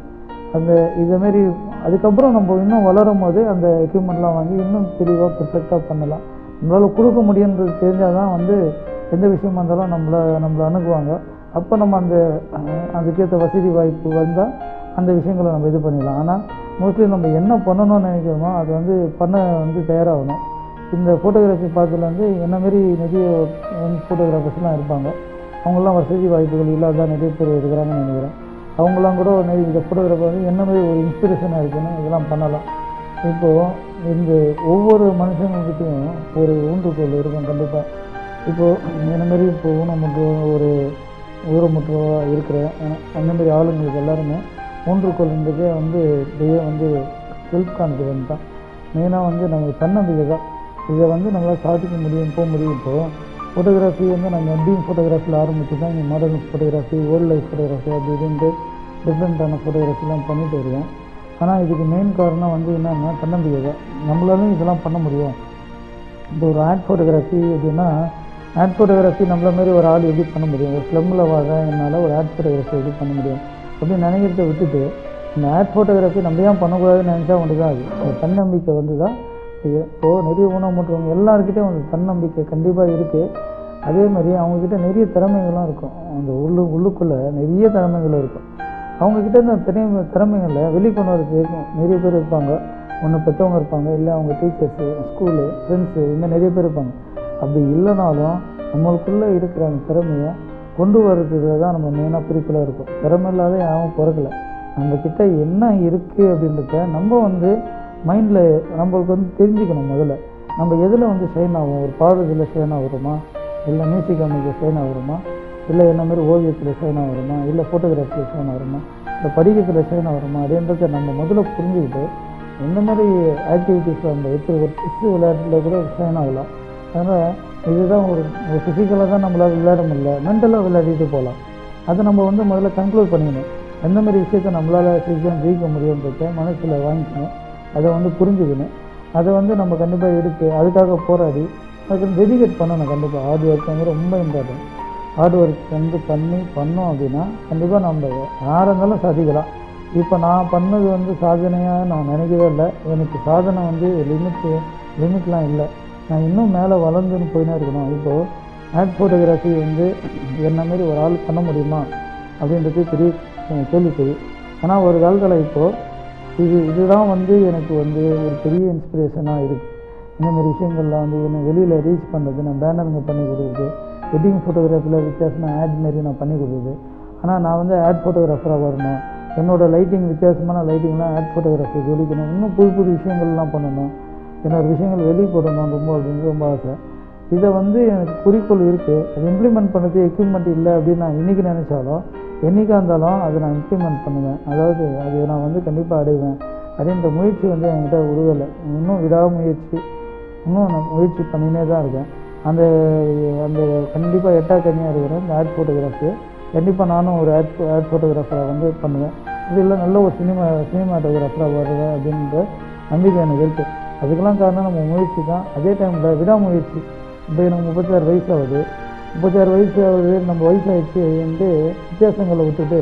அந்த இதேமாரி அதுக்கப்புறம் நம்ம இன்னும் வளரும் போது அந்த எக்யூப்மெண்ட்லாம் வாங்கி இன்னும் தெளிவாக பெர்ஃபெக்டாக பண்ணலாம் நம்மளால் கொடுக்க முடியுன்றது தெரிஞ்சால் தான் வந்து எந்த விஷயமா இருந்தாலும் நம்மளை நம்மளை அணுகுவாங்க அப்போ நம்ம அந்த அஹ், அதுக்கேற்ற வசதி வாய்ப்பு வந்தால் அந்த விஷயங்களை நம்ம இது பண்ணிடலாம் ஆனால் மோஸ்ட்லி நம்ம என்ன பண்ணணும்னு நினைக்கிறோமோ அது வந்து பண்ண வந்து தயாராகணும் இந்த ஃபோட்டோகிராஃபி பார்த்ததுல வந்து என்ன மாரி நிறைய ஃபோட்டோகிராஃபர்ஸ்லாம் இருப்பாங்க அவங்களாம் வசதி வாய்ப்புகள் இல்லாத நிறைய பேர் இருக்கிறாங்கன்னு நினைக்கிறேன் அவங்களாம் கூட நிறைய இந்த ஃபோட்டோகிராஃபர் வந்து என்ன மாதிரி ஒரு இன்ஸ்பிரேஷனாக இருக்குன்னு இதெல்லாம் பண்ணலாம் இப்போது இந்த ஒவ்வொரு மனுஷங்கக்கிட்டையும் ஒரு ஊன்றுகோல் இருக்கும் கண்டிப்பாக இப்போது என்ன மாதிரி இப்போ ஊனமுற்றோர் ஒரு ஊரமுற்றோராக இருக்கிற அஹ், அந்த மாதிரி ஆளுங்களுக்கு எல்லாருமே ஊன்றுகோல்ன்றதே வந்து தெய்வம் வந்து செல்ஃப் கான்ஃபிடென்ட் தான் மெயினாக வந்து நமக்கு தன்னம்பிக்கை தான் இதை வந்து நம்மளால் சாதிக்க முடியும் போக முடியும் இப்போது ஃபோட்டோகிராஃபி வந்து நம்ம எப்படியும் ஃபோட்டோகிராஃபியில் ஆரம்பிச்சு தான் இங்கே modern photography world life photography அப்படி இப்படின்ட்டு டிஃப்ரெண்ட்டான ஃபோட்டோகிராஃபிலாம் பண்ணிட்டு இருக்கேன் ஆனால் இதுக்கு மெயின் காரணம் வந்து என்னன்னா தன்னம்பிக்கை தான் நம்மளாலும் இதெல்லாம் பண்ண முடியும் இப்போ ஒரு ஆட் ஃபோட்டோகிராஃபி அப்படின்னா ஆட் ஃபோட்டோகிராஃபி நம்மள மாதிரி ஒரு ஆள் எப்படி பண்ண முடியும் ஒரு ஸ்லம்மில் வாழ என்னால் ஒரு ஆட் ஃபோட்டோகிராஃபி எப்படி பண்ண முடியும் அப்படின்னு நினைக்கிறத விட்டுட்டு இந்த ஆட் ஃபோட்டோகிராஃபி நம்ம ஏன் பண்ணக்கூடாதுன்னு நினச்சா ஒன்று தான் அது அந்த தன்னம்பிக்கை வந்து தான் இப்போது நிறைய ஊனமுற்றவங்க எல்லாருக்கிட்டையும் அந்த தன்னம்பிக்கை கண்டிப்பாக இருக்குது அதே மாதிரி அவங்கக்கிட்ட நிறைய திறமைகளும் இருக்கும் அந்த உள்ளு உள்ளுக்குள்ளே நிறைய திறமைகள் இருக்கும் அவங்கக்கிட்ட இந்த திறமை திறமைகளை வெளிக்கொண்டு வரதுக்கு இருக்கும் நிறைய பேர் இருப்பாங்க ஒன்று பெற்றவங்க இருப்பாங்க இல்லை அவங்க டீச்சர்ஸு ஸ்கூலு ஃப்ரெண்ட்ஸு இந்த மாதிரி நிறைய பேர் இருப்பாங்க அப்படி இல்லைனாலும் நம்மளுக்குள்ளே இருக்கிற அந்த திறமையை கொண்டு வர்றதுல தான் நம்ம மெயினாக குறிப்பில் இருக்கும் திறமை இல்லாத யாரும் பிறக்கல நம்மக்கிட்ட என்ன இருக்குது அப்படின்றத நம்ம வந்து மைண்டில் நம்மளுக்கு வந்து தெரிஞ்சுக்கணும் முதல்ல நம்ம எதில் வந்து ஷைன் ஆகும் ஒரு பாடுறதுல ஷைன் ஆகுறோமா இல்லை மியூசிக் அமைக்க ஷைன் ஆகுறோமா இல்லை என்ன மாதிரி ஓவியத்தில் ஷைன் ஆகுறோமா இல்லை ஃபோட்டோகிராஃபியில் ஷைன் ஆகுறோமா இல்லை படிக்கிறதுல ஷைன் ஆகுறோமா அப்படின்றத நம்ம முதல்ல புரிஞ்சுக்கிட்டு எந்த மாதிரி ஆக்டிவிட்டீஸில் நம்ம எப்படி ஒரு செஸ் விளையாட்டுல கூட ஷைன் ஆகலாம் அதனால் இதுதான் ஒரு ஒரு ஃபிசிக்கலாக தான் நம்மளால் விளையாட முடியல மென்டலாக விளையாடிட்டு போகலாம் அதை நம்ம வந்து முதல்ல கன்க்ளூட் பண்ணிக்கணும் எந்த மாதிரி விஷயத்தை நம்மளால் சீக்கிரம் ஜெயிக்க முடியுன்றத மனசில் வாங்கிக்கணும் அதை வந்து புரிஞ்சுக்கணும் அதை வந்து நம்ம கண்டிப்பாக எடுத்து அதுக்காக போராடி அதுக்கு டெடிகேட் பண்ணணும் கண்டிப்பாக ஹார்ட் ஒர்க் வந்து ரொம்ப இம்பார்ட்டன்ட் ஹார்ட் ஒர்க் வந்து பண்ணி பண்ணோம் அப்படின்னா கண்டிப்பாக நம்ம யாராக இருந்தாலும் சாதிக்கலாம் இப்போ நான் பண்ணது வந்து சாதனையாக நான் நினைக்கவே இல்லை எனக்கு சாதனை வந்து லிமிட்டு லிமிட்லாம் இல்லை நான் இன்னும் மேலே வளர்ந்துன்னு போயினே இருக்கணும் இப்போது ஆட் ஃபோட்டோகிராஃபி வந்து என்ன மாதிரி ஒரு ஆள் பண்ண முடியுமா அப்படின்றது பெரிய அஹ், கேள்விக்குறி ஆனால் ஒரு காலத்தில் இப்போது இது இதுதான் வந்து எனக்கு வந்து ஒரு பெரிய இன்ஸ்பிரேஷனாக இருக்குது இந்த மாதிரி விஷயங்கள்லாம் வந்து என்ன வெளியில் ரீச் பண்ணுறது நான் பேனருங்க பண்ணி கொடுக்குறது வெட்டிங் ஃபோட்டோகிராஃபியில் வித்தியாசமாக ஆட் மாரி நான் பண்ணி கொடுக்குறது ஆனால் நான் வந்து ஆட் ஃபோட்டோகிராஃபராக வரணும் என்னோடய லைட்டிங் வித்தியாசமான லைட்டிங்லாம் ஆட் ஃபோட்டோகிராஃபி வெளிக்கணும் இன்னும் புது புது விஷயங்கள்லாம் பண்ணணும் என்னோட விஷயங்கள் வெளியே போடணும் ரொம்ப அப்படின்னு ரொம்ப ஆசை இதை வந்து எனக்கு குறிக்கோள் இருக்குது அது இம்ப்ளிமெண்ட் பண்ணுறது எக்யூப்மெண்ட் இல்லை அப்படின்னு நான் இன்றைக்கி நினச்சாலும் என்றைக்கா இருந்தாலும் அதை நான் இம்ப்ளிமெண்ட் பண்ணுவேன் அதாவது அது நான் வந்து கண்டிப்பாக அடைவேன் அப்படின்ற முயற்சி வந்து என்கிட்ட உருவலை இன்னும் விடாமுயற்சி இன்னும் நான் முயற்சி பண்ணினே தான் இருக்கேன் அந்த அந்த கண்டிப்பாக எட்டா கனியாக இருக்கிற இந்த ஆட் ஃபோட்டோகிராஃபி கண்டிப்பாக நானும் ஒரு ஆட் ஆட் ஃபோட்டோகிராஃபராக வந்து பண்ணுவேன் இது இல்லை நல்ல ஒரு சினிமா சினிமாட்டோகிராஃபராக வருவேன் அப்படின்ற நம்பிக்கை எனக்கு இருக்குது அதுக்கெல்லாம் காரணம் நம்ம முயற்சி தான் அதே டைமில் விடாமுயற்சி இப்போ எனக்கு முப்பத்தாறு வயசு ஆகுது முப்பத்தாறு வயசு ஆகுது நம்ம வயசாகிடுச்சு வந்து வித்தியாசங்களை விட்டுட்டு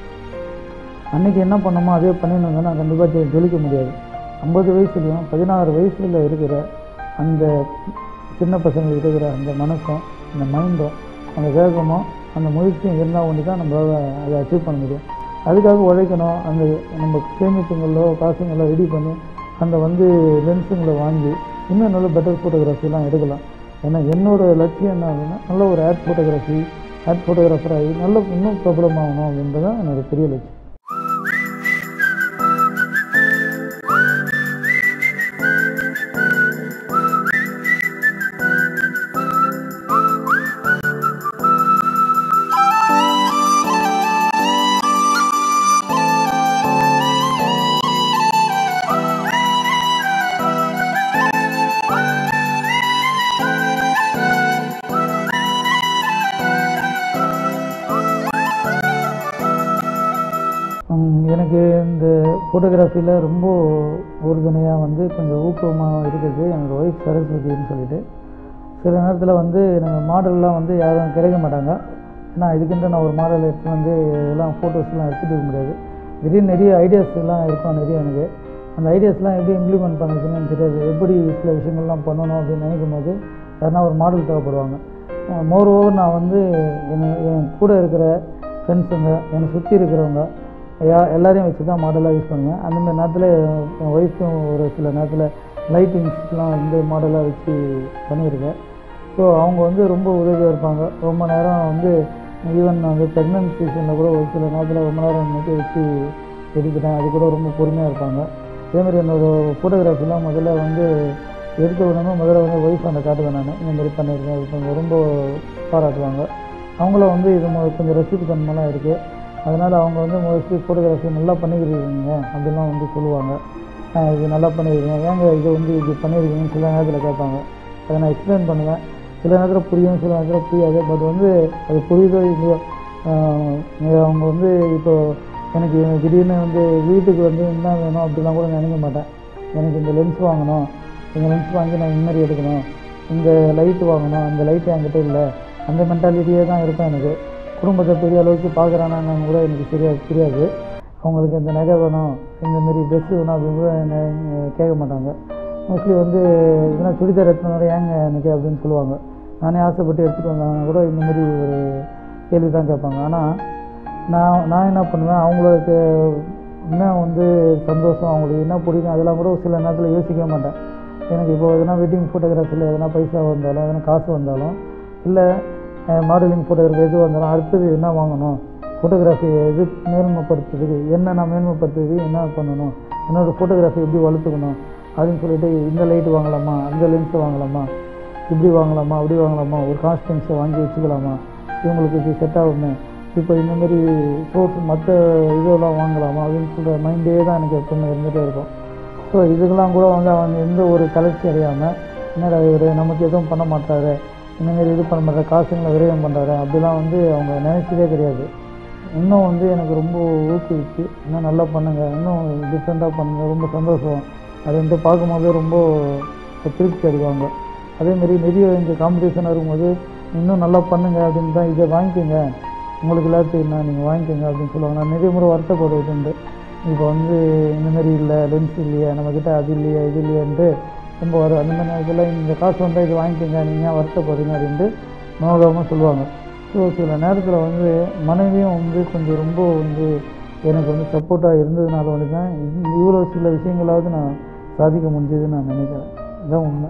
அன்றைக்கி என்ன பண்ணோமோ அதே பண்ணியிருந்தோம்னா நான் கண்டிப்பாக ஜொலிக்க முடியாது ஐம்பது வயசுலையும் பதினாறு வயசில் இருக்கிற அந்த சின்ன பசங்களுக்கு இருக்கிற அந்த மனசும் அந்த மைண்டும் அந்த வேகமும் அந்த முயற்சியும் இருந்தால் ஒன்று தான் நம்மளால் அதை அச்சீவ் பண்ண முடியும் அதுக்காக உழைக்கணும் அந்த நம்ம சேமிப்புங்களோ காசுங்களோ ரெடி பண்ணி அந்த வந்து லென்ஸுங்களை வாங்கி இன்னும் நல்ல பெட்டர் ஃபோட்டோகிராஃபிலாம் எடுக்கலாம் ஏன்னா என்னோட லட்சியம் என்ன அப்படின்னா நல்ல ஒரு ஆட் ஃபோட்டோகிராஃபி ஆட் ஃபோட்டோகிராஃபர் ஆகி நல்ல இன்னும் பிரபலம் ஆகணும் அப்படின்றது தான் என்னோட பெரிய லட்சியம் ஹம், எனக்கு இந்த ஃபோட்டோகிராஃபியில் ரொம்ப உறுதுணையாக வந்து கொஞ்சம் ஊக்கமாக இருக்கிறது என்னோடய ஒய்ஃப் சரஸ்வதின்னு சொல்லிட்டு சில நேரத்தில் வந்து எனக்கு மாடல்லாம் வந்து யாரும் கிடைக்க மாட்டாங்க ஏன்னா இதுக்குன்ட்டு நான் ஒரு மாடல் எடுத்து வந்து எல்லாம் ஃபோட்டோஸ்லாம் எடுத்துகிட்டு இருக்க முடியாது திடீர்னு நிறைய ஐடியாஸ் எல்லாம் இருக்கும் நிறைய எனக்கு அந்த ஐடியாஸ்லாம் எப்படி இம்ப்ளிமெண்ட் பண்ணுறதுன்னு எனக்கு தெரியாது எப்படி சில விஷயங்கள்லாம் பண்ணணும் அப்படின்னு நினைக்கும் போது யாருன்னா ஒரு மாடல் தேவைப்படுவாங்க மோர் ஓவர் நான் வந்து என் என் கூட இருக்கிற ஃப்ரெண்ட்ஸுங்க என்னை சுற்றி இருக்கிறவங்க யா எல்லாரையும் வச்சு தான் மாடலாக யூஸ் பண்ணுவேன் அந்த மாதிரி நேரத்தில் என் ஒய்ஃபும் ஒரு சில நேரத்தில் லைட்டிங்ஸ்லாம் வந்து மாடலாக வச்சு பண்ணியிருக்கேன் ஸோ அவங்க வந்து ரொம்ப உதவியாக இருப்பாங்க ரொம்ப நேரம் வந்து ஈவன் வந்து ப்ரெக்னன்ட் சீசனில் கூட ஒரு சில நேரத்தில் ரொம்ப நேரம் மட்டும் வச்சு எடுக்கிறேன் அது கூட ரொம்ப பொறுமையாக இருப்பாங்க அதேமாதிரி என்னோட ஃபோட்டோகிராஃபிலாம் முதல்ல வந்து எடுத்த உடனே முதல்ல வந்து ஒய்ஃப் அந்த காட்டுவேன் நான் இந்த மாதிரி பண்ணியிருக்கேன் இது கொஞ்சம் ரொம்ப பாராட்டுவாங்க அவங்களும் வந்து இது மொ- கொஞ்சம் ரசிப்பு தன்மைலாம் இருக்குது அதனால் அவங்க வந்து மோஸ்ட்லி ஃபோட்டோகிராஃபி நல்லா பண்ணிக்கிறீங்க அப்படிலாம் வந்து சொல்லுவாங்க "ஆஹ் இது நல்லா பண்ணியிருக்கீங்க ஏங்க இது வந்து இது பண்ணியிருக்கீங்கன்னு சில நேரத்தில் கேட்பாங்க அதை நான் எக்ஸ்பிளைன் பண்ணுவேன் சில நேரத்தில் புரியும் சில நேரத்தில் புரியாது பட் வந்து அது புரியுதோ இல்லையோ ஆஹ் இது அவங்க வந்து இப்போ எனக்கு திடீர்னு வந்து வீட்டுக்கு வந்து என்ன வேணும் அப்படிலாம் கூட நினைக்க மாட்டேன் எனக்கு இந்த லென்ஸ் வாங்கணும் இந்த லென்ஸ் வாங்கி நான் இந்த மாதிரி எடுக்கணும் இந்த லைட் வாங்கணும் அந்த லைட் என்கிட்ட இல்லை அந்த மென்டாலிட்டியே தான் இருப்பேன் எனக்கு குடும்பத்தை பெரிய அளவுக்கு பார்க்குறானான்னு கூட எனக்கு தெரியாது தெரியாது அவங்களுக்கு இந்த நகை வேணும் இந்த மாதிரி ட்ரெஸ் வேணும் அப்படின்னு கூட என்னை கேட்க மாட்டாங்க மோஸ்ட்லி வந்து இதனா சுடிதார் எடுத்துனால ஏங்க எனக்கு அப்படின்னு சொல்லுவாங்க நானே ஆசைப்பட்டு எடுத்துகிட்டு வந்தாங்கன்னா கூட இந்த மாதிரி ஒரு கேள்வி தான் கேட்பாங்க ஆனால் நான் நான் என்ன பண்ணுவேன் அவங்களுக்கு என்ன வந்து சந்தோஷம் அவங்களுக்கு என்ன பிடிக்கும் அதெல்லாம் கூட சில நேரத்தில் யோசிக்க மாட்டேன் எனக்கு இப்போ எதனா வெட்டிங் ஃபோட்டோகிராஃபியில் எதனா பைசா வந்தாலும் எதனா காசு வந்தாலும் இல்லை மாடலிங் ஃபோட்டோகிராஃபி எது வந்தாலும் அடுத்தது என்ன வாங்கணும் ஃபோட்டோகிராஃபி எது மேன்மைப்படுத்துறதுக்கு என்ன நான் மேன்மைப்படுத்துறதுக்கு என்ன பண்ணணும் என்னோடய ஃபோட்டோகிராஃபி எப்படி வளர்த்துக்கணும் அப்படின்னு சொல்லிட்டு இந்த லைட் வாங்கலாமா அந்த லென்ஸ் வாங்கலாமா இப்படி வாங்கலாமா அப்படி வாங்கலாமா ஒரு கான்ஸ்டன்ஸை வாங்கி வச்சுக்கலாமா இவங்களுக்கு இது செட் ஆகுமே இப்போ இந்த மாதிரி சோர்ஸ் மற்ற இதெல்லாம் வாங்கலாமா அப்படின்னு சொல்கிற மைண்டே தான் எனக்கு எப்பவுமே இருந்துகிட்டே இருக்கும் ஸோ இதுக்கெல்லாம் கூட வந்து அவன் எந்த ஒரு தளர்ச்சி அடையாமல் என்னடா இவர் நமக்கு எதுவும் பண்ண மாட்டாரு இந்த மாதிரி இது பண்ண மாட்டாரு காசுங்களை விரயம் பண்ணுறாரு அப்படிலாம் வந்து அவங்க நினைச்சதே கிடையாது இன்னும் வந்து எனக்கு ரொம்ப ஊக்குவிச்சு இன்னும் நல்லா பண்ணுங்க இன்னும் டிஃப்ரெண்ட்டாக பண்ணுங்க ரொம்ப சந்தோஷம் அப்படின்ட்டு பார்க்கும்போது ரொம்ப திருப்தி அடைவாங்க அதேமாரி நிறைய இங்கே காம்படிஷன் இருக்கும்போது இன்னும் நல்லா பண்ணுங்க அப்படின்னு தான் இதை வாங்கிக்கோங்க உங்களுக்கு எல்லாத்துக்கும் என்ன நீங்கள் வாங்கிக்கோங்க அப்படின்னு சொல்லுவாங்க நான் நிறைய முறை வருத்தப்படுவது உண்டு இப்போ வந்து இந்த மாதிரி இல்லை லென்ஸ் இல்லையா நம்மக்கிட்ட அது இல்லையா இது இல்லையான்ட்டு ரொம்ப வரும் அந்த மாதிரி நேரத்தில் இந்த காசு வந்தால் இது வாங்கிக்கோங்க நீங்கள் ஏன் வருத்தப்படுறீங்க அப்படின்ட்டு நோகாமல் சொல்லுவாங்க ஸோ சில நேரத்தில் வந்து மனைவியும் வந்து கொஞ்சம் ரொம்ப வந்து எனக்கு வந்து சப்போர்ட்டாக இருந்ததுனால வந்து தான் இவ்வளோ சில விஷயங்களாவது நான் சாதிக்க முடிஞ்சதுன்னு நான் நினைக்கிறேன் இதுதான் உண்மை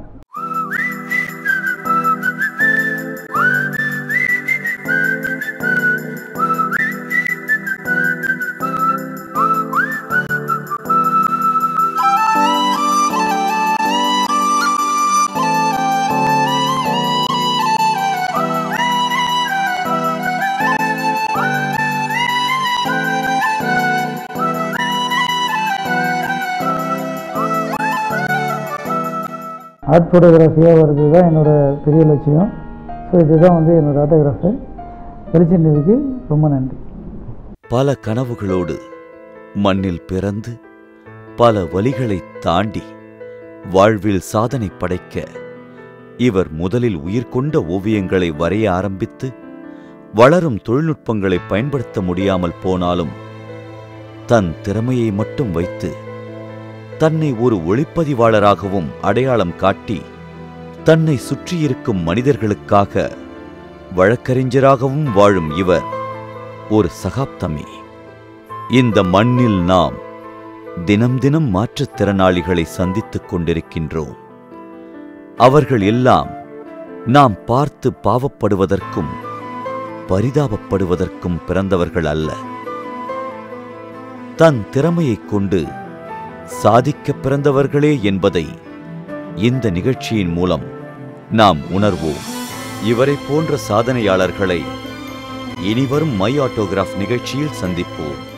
ஆர்ட் ஃபோட்டோகிராஃபியாக வர்றது தான் என்னோட பெரிய லட்சியம் ஸோ இதுதான் வந்து என்னோட ஆட்டோகிராஃபு வெளிச்சம் டிவிக்கு ரொம்ப நன்றி பல கனவுகளோடு மண்ணில் பிறந்து பல வழிகளை தாண்டி வாழ்வில் சாதனை படைக்க இவர் முதலில் உயிர் கொண்ட ஓவியங்களை வரைய ஆரம்பித்து வளரும் தொழில்நுட்பங்களை பயன்படுத்த முடியாமல் போனாலும் தன் திறமையை மட்டும் வைத்து தன்னை ஒரு ஒளிப்பதிவாளராகவும் அடையாளம் காட்டி தன்னை சுற்றியிருக்கும் மனிதர்களுக்காக வழக்கறிஞராகவும் வாழும் இவர் ஒரு சகாப்தமே இந்த மண்ணில் நாம் தினம் தினம் மாற்றுத்திறனாளிகளை சந்தித்துக் கொண்டிருக்கின்றோம் அவர்கள் எல்லாம் நாம் பார்த்து பாவப்படுவதற்கும் பரிதாபப்படுவதற்கும் பிறந்தவர்கள் அல்ல தன் திறமையைக் கொண்டு சாதிக்கப் பிறந்தவர்களே என்பதை இந்த நிகழ்ச்சியின் மூலம் நாம் உணர்வோம் இவரைப் போன்ற சாதனையாளர்களை இனிவரும் மை ஆட்டோகிராஃப் நிகழ்ச்சியில் சந்திப்போம்